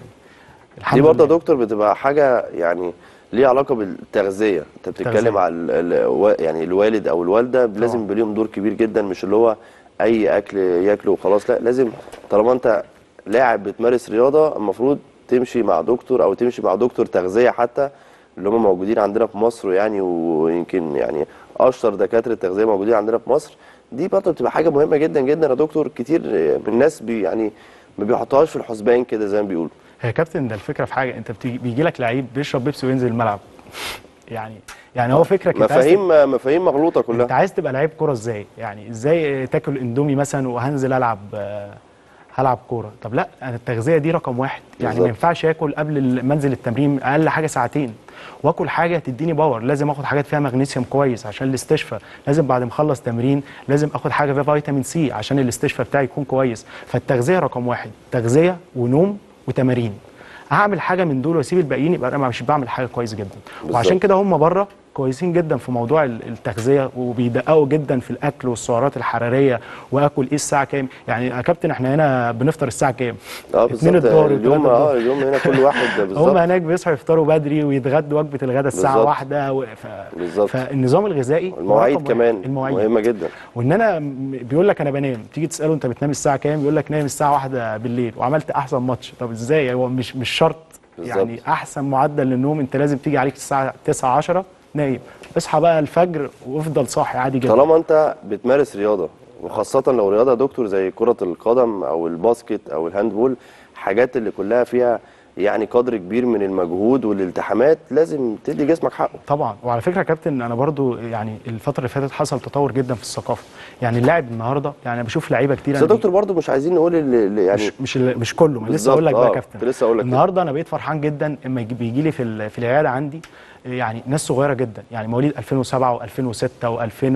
دي برضه يا دكتور بتبقى حاجه يعني ليها علاقه بالتغذيه انت بتتكلم تغذية. على ال- ال- يعني الوالد او الوالده لازم يبقى ليهم دور كبير جدا مش اللي هو اي اكل ياكله وخلاص لا لازم طالما انت لاعب بتمارس رياضه المفروض تمشي مع دكتور او تمشي مع دكتور تغذيه حتى اللي هم موجودين عندنا في مصر يعني ويمكن يعني اشطر دكاتره التغذيه موجودين عندنا في مصر دي برضه بتبقى حاجه مهمه جدا جدا يا دكتور كتير من الناس بي يعني ما بيحطوهاش في الحسبان كده زي ما بيقولوا هي يا كابتن ده الفكره في حاجه انت بتيجي بيجي لك لعيب بيشرب بيبسي وينزل الملعب يعني يعني هو فكرك انت عايز مفاهيم مفاهيم مغلوطه كلها انت عايز تبقى لعيب كوره ازاي يعني ازاي تاكل اندومي مثلا وهنزل العب آه، هلعب كوره طب لا انا التغذيه دي رقم واحد يعني بالظبط. ما ينفعش اكل قبل منزل التمرين اقل حاجه ساعتين واكل حاجه تديني باور لازم اخد حاجات فيها مغنيسيوم كويس عشان الاستشفاء لازم بعد ما اخلص تمرين لازم اخد حاجه فيها فيتامين سي عشان الاستشفاء بتاعي يكون كويس فالتغذيه رقم واحد تغذيه ونوم وتمارين هعمل حاجه من دول واسيب الباقيين يبقى انا مش بعمل حاجه كويس جدا بالظبط. وعشان كده هم بره كويسين جدا في موضوع ال- التغذيه وبيدققوا جدا في الاكل والسعرات الحراريه واكل ايه الساعه كام يعني يا كابتن احنا هنا بنفطر الساعه كام اه اتنين بالظبط الظهر اليوم وتلاتة اه الظهر. اليوم هنا كل واحد هم بالظبط هناك بيصحوا يفطروا بدري ويتغدوا وجبه الغداء الساعه بالظبط. واحدة و... ف... بالظبط فالنظام الغذائي هو المواعيد رقم واحد. كمان المواعيد مهمه جدا وان انا م- بيقول لك انا بنام تيجي تساله انت بتنام الساعه كام يقول لك نايم الساعه واحدة بالليل وعملت احسن ماتش طب ازاي هو مش مش شرط بالظبط. يعني احسن معدل للنوم انت لازم تيجي عليك الساعه 9 10 نايم اصحى بقى الفجر وافضل صاحي عادي جدا طالما انت بتمارس رياضه وخاصه لو رياضه يا دكتور زي كره القدم او الباسكت او الهاندبول حاجات اللي كلها فيها يعني قدر كبير من المجهود والالتحامات لازم تدي جسمك حقه طبعا وعلى فكره يا كابتن انا برضو يعني الفتره اللي فاتت حصل تطور جدا في الثقافه يعني اللاعب النهارده يعني انا بشوف لعيبه كتير بس يا أنا دكتور برضو مش عايزين نقول اللي اللي يعني مش مش ال- مش كله ما لسه بالظبط، اقول لك بقى آه، يا كابتن كنت لسه اقول لك كده. النهارده انا بقيت فرحان جدا اما يجي- بيجي لي في ال- في العياده عندي يعني ناس صغيره جدا يعني مواليد 2007 و2006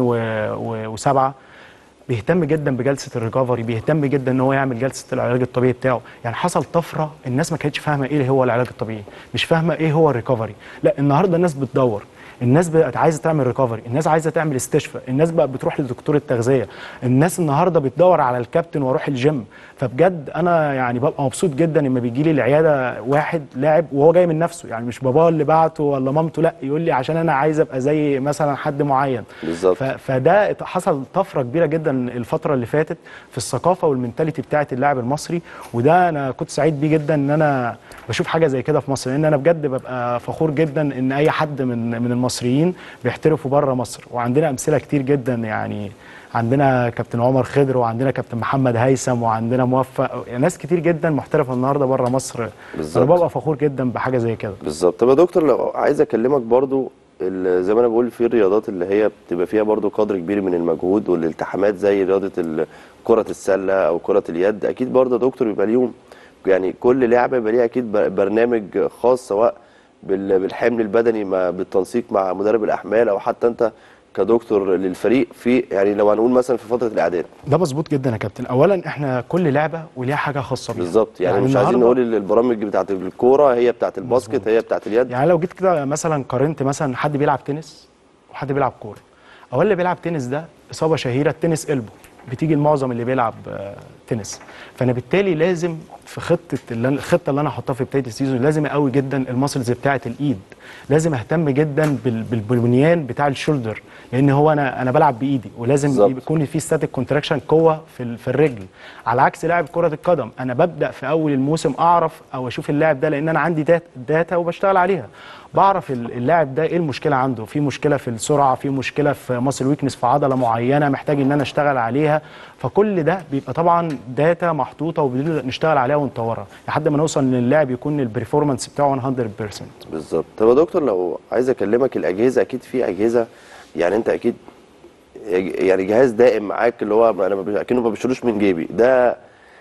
و2007 بيهتم جدا بجلسه الريكفري بيهتم جدا ان هو يعمل جلسه العلاج الطبيعي بتاعه يعني حصل طفره الناس ما كانتش فاهمه ايه هو العلاج الطبيعي مش فاهمه ايه هو الريكفري لا النهارده الناس بتدور الناس بقت عايزه تعمل ريكفري الناس عايزه تعمل استشفاء الناس بقت بتروح لدكتور التغذيه الناس النهارده بتدور على الكابتن واروح الجيم فبجد انا يعني ببقى مبسوط جدا لما بيجي لي العياده واحد لاعب وهو جاي من نفسه يعني مش باباه اللي بعته ولا مامته لا يقول لي عشان انا عايز ابقى زي مثلا حد معين بالظبط ف- فده حصل طفره كبيره جدا الفتره اللي فاتت في الثقافه والمنتاليتي بتاعه اللاعب المصري وده انا كنت سعيد بيه جدا ان انا بشوف حاجه زي كده في مصر لان انا بجد ببقى فخور جدا ان اي حد من من المصريين بيحترفوا بره مصر وعندنا امثله كتير جدا يعني عندنا كابتن عمر خضر وعندنا كابتن محمد هيثم وعندنا موفق ناس كتير جدا محترفه النهارده بره مصر بالظبط. انا ببقى فخور جدا بحاجه زي كده بالظبط طب يا دكتور لو عايز اكلمك برضو ال- زي ما انا بقول في الرياضات اللي هي بتبقى فيها برضو قدر كبير من المجهود والالتحامات زي رياضه ال- كره السله او كره اليد اكيد برضو يا دكتور بيبقى ليهم يعني كل لعبه يبقى ليها اكيد ب- برنامج خاص سواء بال- بالحمل البدني مع بالتنسيق مع مدرب الاحمال او حتى انت كدكتور للفريق في يعني لو هنقول مثلا في فتره الاعداد ده مظبوط جدا يا كابتن اولا احنا كل لعبه وليها حاجه خاصه بيها بالظبط يعني, مش عايزين النهاردة- نقول ال- البرامج بتاعت الكوره هي بتاعت الباسكت هي بتاعت اليد يعني لو جيت كده مثلا قارنت مثلا حد بيلعب تنس وحد بيلعب كوره اول اللي بيلعب تنس ده اصابه شهيره التنس قلبه بتيجي لمعظم اللي بيلعب آه، تنس فانا بالتالي لازم في خطه اللي أنا- الخطه اللي انا هحطها في بدايه السيزون لازم اقوي جدا المسلز بتاعه الايد لازم اهتم جدا بال- بال- بالبنيان بتاع الشولدر لان هو انا انا بلعب بايدي ولازم بالظبط. يكون في ستاتيك كونتراكشن قوه في ال- في الرجل على عكس لاعب كره القدم انا ببدا في اول الموسم اعرف او اشوف اللاعب ده لان انا عندي داتا, داتا وبشتغل عليها بعرف ال- اللاعب ده ايه المشكله عنده في مشكله في السرعه في مشكله في ماسل ويكنس في عضله معينه محتاج ان انا اشتغل عليها فكل ده بيبقى طبعا داتا محطوطه وبنبدا نشتغل عليها ونطورها لحد ما نوصل ان اللاعب يكون البرفورمانس بتاعه 100% بالظبط طب يا دكتور لو عايز اكلمك الاجهزه اكيد في اجهزه يعني انت اكيد يعني جهاز دائم معاك اللي هو انا ما بش- اكنه ما بشتروش من جيبي ده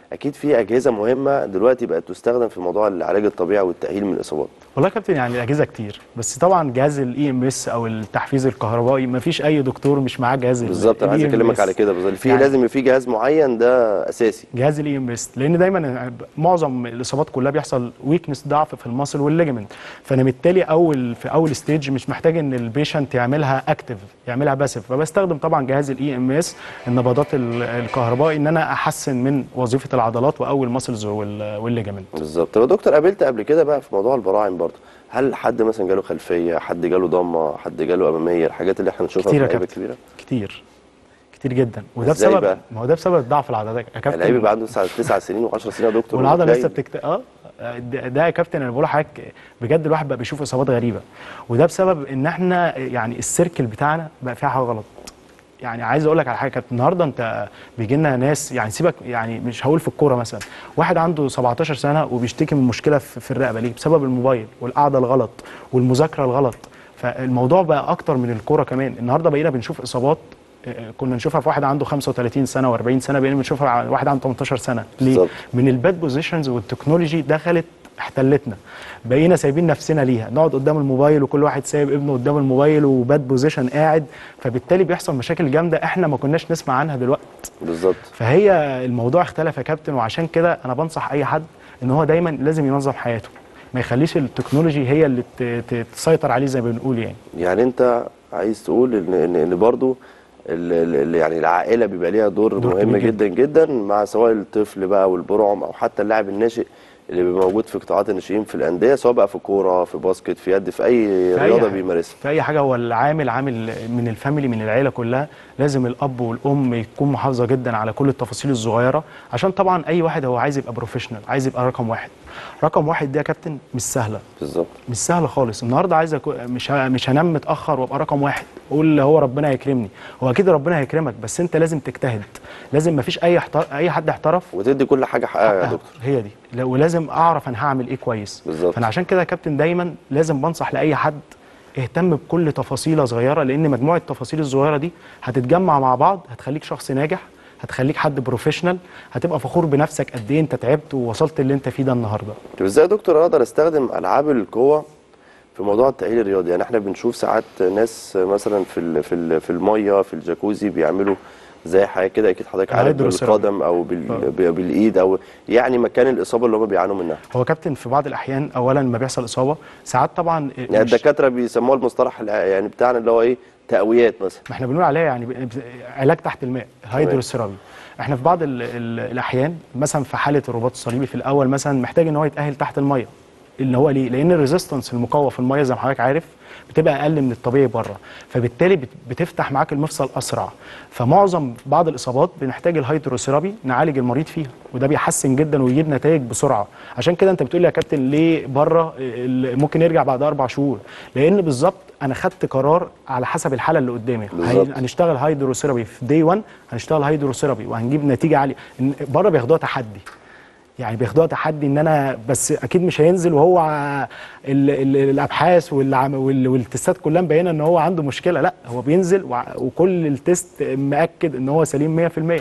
اكيد في اجهزه مهمه دلوقتي بقت تستخدم في موضوع العلاج الطبيعي والتاهيل من الاصابات والله يا كابتن يعني الاجهزه كتير بس طبعا جهاز الاي ام اس او التحفيز الكهربائي ما فيش اي دكتور مش معاه جهاز ال بالظبط انا عايز EMS. اكلمك على كده بالظبط في يعني لازم يبقى في جهاز معين ده اساسي جهاز الاي ام اس لان دايما معظم الاصابات كلها بيحصل ويكنس ضعف في المصل والليجمنت فانا بالتالي اول في اول ستيج مش محتاج ان البيشنت يعملها اكتف يعملها باسف فبستخدم طبعا جهاز الاي ام اس النبضات ال- الكهربائي ان انا احسن من وظيفه العضلات واقوي المسلز والليجمنت بالظبط طب يا دكتور قابلت قبل كده بقى في موضوع البراعم برضه هل حد مثلا جاله خلفيه حد جاله ضمه حد جاله اماميه الحاجات اللي احنا نشوفها كتير في يا اللعيبه كابتن. الكبيره كتير كتير جدا وده إزاي بسبب بقى؟ ما هو ده بسبب ضعف العضلات يا كابتن اللعيب يبقى عنده 9 سنين و10 سنين يا دكتور والعضله وتلاقي- لسه بتكت اه ده ده يا كابتن انا بقول لحضرتك بجد الواحد بقى بيشوف اصابات غريبه وده بسبب ان احنا يعني السيركل بتاعنا بقى فيها حاجه غلط يعني عايز اقول لك على حاجه كانت النهارده انت بيجي لنا ناس يعني سيبك يعني مش هقول في الكوره مثلا واحد عنده 17 سنه وبيشتكي من مشكله في في الرقبه ليه بسبب الموبايل والقعده الغلط والمذاكره الغلط فالموضوع بقى اكتر من الكوره كمان النهارده بقينا بنشوف اصابات آه، كنا نشوفها في واحد عنده 35 سنه و40 سنه بقينا بنشوفها على واحد عنده 18 سنه ليه بالظبط. من الباد بوزيشنز والتكنولوجي دخلت احتلتنا بقينا سايبين نفسنا ليها نقعد قدام الموبايل وكل واحد سايب ابنه قدام الموبايل وباد بوزيشن قاعد فبالتالي بيحصل مشاكل جامده احنا ما كناش نسمع عنها دلوقتي بالظبط فهي الموضوع اختلف يا كابتن وعشان كده انا بنصح اي حد ان هو دايما لازم ينظم حياته ما يخليش التكنولوجي هي اللي ت- ت- تسيطر عليه زي ما بنقول يعني يعني انت عايز تقول ان ان, إن برضه ال- ال- يعني العائله بيبقى ليها دور, دور مهم كبير جدا جدا مع سواء الطفل بقى والبرعم او حتى اللاعب الناشئ اللي بيبقى موجود في قطاعات الناشئين في الانديه سواء بقى في كوره في باسكت في يد في اي في أي رياضه حاجة. بيمارسها في اي حاجه هو العامل عامل من الفاميلي من العيله كلها لازم الاب والام يكون محافظه جدا على كل التفاصيل الصغيره عشان طبعا اي واحد هو عايز يبقى بروفيشنال عايز يبقى رقم واحد رقم واحد دي يا كابتن مش سهله بالظبط مش سهله خالص النهارده عايز أكو... مش ه... مش هنام متاخر وابقى رقم واحد اقول هو ربنا هيكرمني هو اكيد ربنا هيكرمك بس انت لازم تجتهد لازم ما فيش اي احت... اي حد احترف وتدي كل حاجه حقها يا حقها. دكتور هي دي لا- ولازم اعرف انا هعمل ايه كويس بالظبط. فانا عشان كده يا كابتن دايما لازم بنصح لاي حد اهتم بكل تفاصيله صغيره لان مجموعه التفاصيل الصغيره دي هتتجمع مع بعض هتخليك شخص ناجح هتخليك حد بروفيشنال هتبقى فخور بنفسك قد ايه انت تعبت ووصلت اللي انت فيه ده النهارده طب ازاي يا دكتور اقدر استخدم العاب القوه في موضوع التاهيل الرياضي يعني احنا بنشوف ساعات ناس مثلا في ال في ال في الميه في الجاكوزي بيعملوا زي حاجه كده اكيد حضرتك عارف الهيدروسيرابي. بالقدم او بال ب- بالايد او يعني مكان الاصابه اللي هم بيعانوا منها هو كابتن في بعض الاحيان اولا لما بيحصل اصابه ساعات طبعا يعني مش- الدكاتره بيسموها المصطلح الع- يعني بتاعنا اللي هو ايه تقويات مثلا ما احنا بنقول عليها يعني ب- ب- علاج تحت الماء الهيدروثيرابي احنا في بعض ال ال الاحيان مثلا في حاله الرباط الصليبي في الاول مثلا محتاج ان هو يتاهل تحت الميه اللي هو ليه لان الريزيستنس المقاومه في الميه زي ما حضرتك عارف بتبقى اقل من الطبيعي بره فبالتالي بت- بتفتح معاك المفصل اسرع فمعظم بعض الاصابات بنحتاج الهيدروثيرابي نعالج المريض فيها وده بيحسن جدا ويجيب نتائج بسرعه عشان كده انت بتقول لي يا كابتن ليه بره ال- ممكن يرجع بعد اربع شهور لان بالظبط انا خدت قرار على حسب الحاله اللي قدامي بالظبط. هي- هنشتغل هيدروثيرابي في دي 1 هنشتغل هيدروثيرابي وهنجيب نتيجه عاليه إن بره بياخدوها تحدي يعني بياخدوها تحدي ان انا بس اكيد مش هينزل وهو ع- ال ال الابحاث والعم- وال- والتستات كلها مبينه ان هو عنده مشكله لا هو بينزل وع- وكل التست مأكد ان هو سليم 100%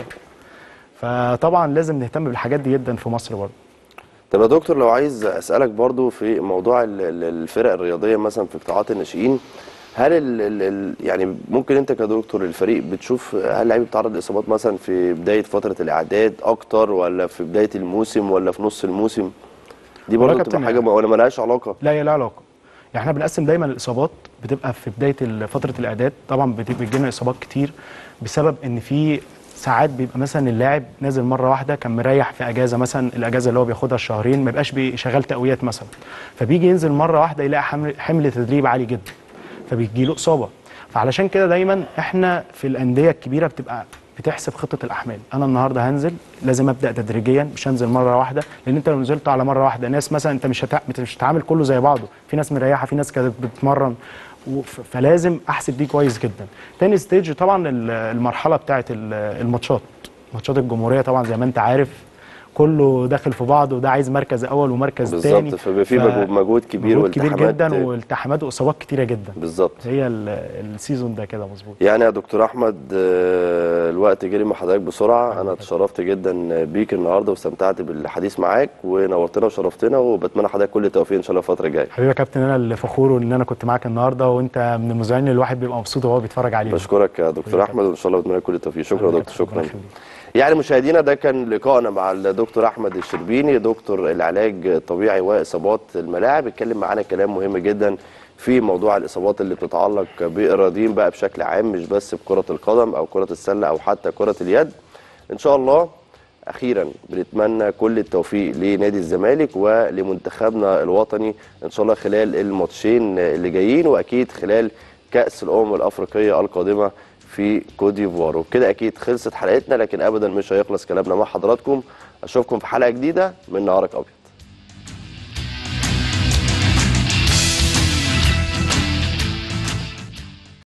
فطبعا لازم نهتم بالحاجات دي جدا في مصر برضه طب يا دكتور لو عايز اسالك برضو في موضوع ال- ال- الفرق الرياضيه مثلا في قطاعات الناشئين هل ال ال ال يعني ممكن انت كدكتور الفريق بتشوف هل اللعيب بيتعرض لاصابات مثلا في بدايه فتره الاعداد اكتر ولا في بدايه الموسم ولا في نص الموسم دي والله برضه يا بتبقى كابتن حاجه يعني- م- ولا ملهاش علاقه لا هي لها علاقه يعني احنا بنقسم دايما الاصابات بتبقى في بدايه ال- فتره الاعداد طبعا بت- بتجي لنا اصابات كتير بسبب ان في ساعات بيبقى مثلا اللاعب نازل مره واحده كان مريح في اجازه مثلا الاجازه اللي هو بياخدها الشهرين ما يبقاش بي- شغال تقويات مثلا فبيجي ينزل مره واحده يلاقي حمل, حمل تدريب عالي جدا فبيجي له اصابه فعلشان كده دايما احنا في الانديه الكبيره بتبقى بتحسب خطه الاحمال انا النهارده هنزل لازم ابدا تدريجيا مش هنزل مره واحده لان انت لو نزلت على مره واحده ناس مثلا انت مش هتع... مش هتعامل كله زي بعضه في ناس مريحه في ناس كانت بتتمرن وف- فلازم احسب دي كويس جدا تاني ستيج طبعا ال- المرحله بتاعه ال- الماتشات ماتشات الجمهوريه طبعا زي ما انت عارف كله داخل في بعض وده عايز مركز اول ومركز تاني بالظبط فبيبقى في ف- مجهود- مجهود كبير مجهود كبير والتحامات- جدا والتحامات واصابات كتيره جدا بالظبط هي ال- السيزون ده كده مظبوط يعني يا دكتور احمد آه، الوقت جري مع حضرتك بسرعه انا اتشرفت جدا بيك النهارده واستمتعت بالحديث معاك ونورتنا وشرفتنا وبتمنى حضرتك كل التوفيق ان شاء الله الفتره الجايه حبيبي يا كابتن انا اللي فخور ان انا كنت معاك النهارده وانت من المذيعين اللي الواحد بيبقى مبسوط وهو بيتفرج عليهم بشكرك يا دكتور احمد وان شاء الله بتمنى لك كل التوفيق شكرا يا دكتور شكرا يعني مشاهدينا ده كان لقائنا مع الدكتور احمد الشربيني دكتور العلاج الطبيعي واصابات الملاعب اتكلم معانا كلام مهم جدا في موضوع الاصابات اللي بتتعلق بالرياضيين بقى بشكل عام مش بس بكره القدم او كره السله او حتى كره اليد ان شاء الله اخيرا بنتمنى كل التوفيق لنادي الزمالك ولمنتخبنا الوطني ان شاء الله خلال الماتشين اللي جايين واكيد خلال كاس الامم الافريقيه القادمه في كوت ديفوار وبكده اكيد خلصت حلقتنا لكن ابدا مش هيخلص كلامنا مع حضراتكم اشوفكم في حلقه جديده من نهارك ابيض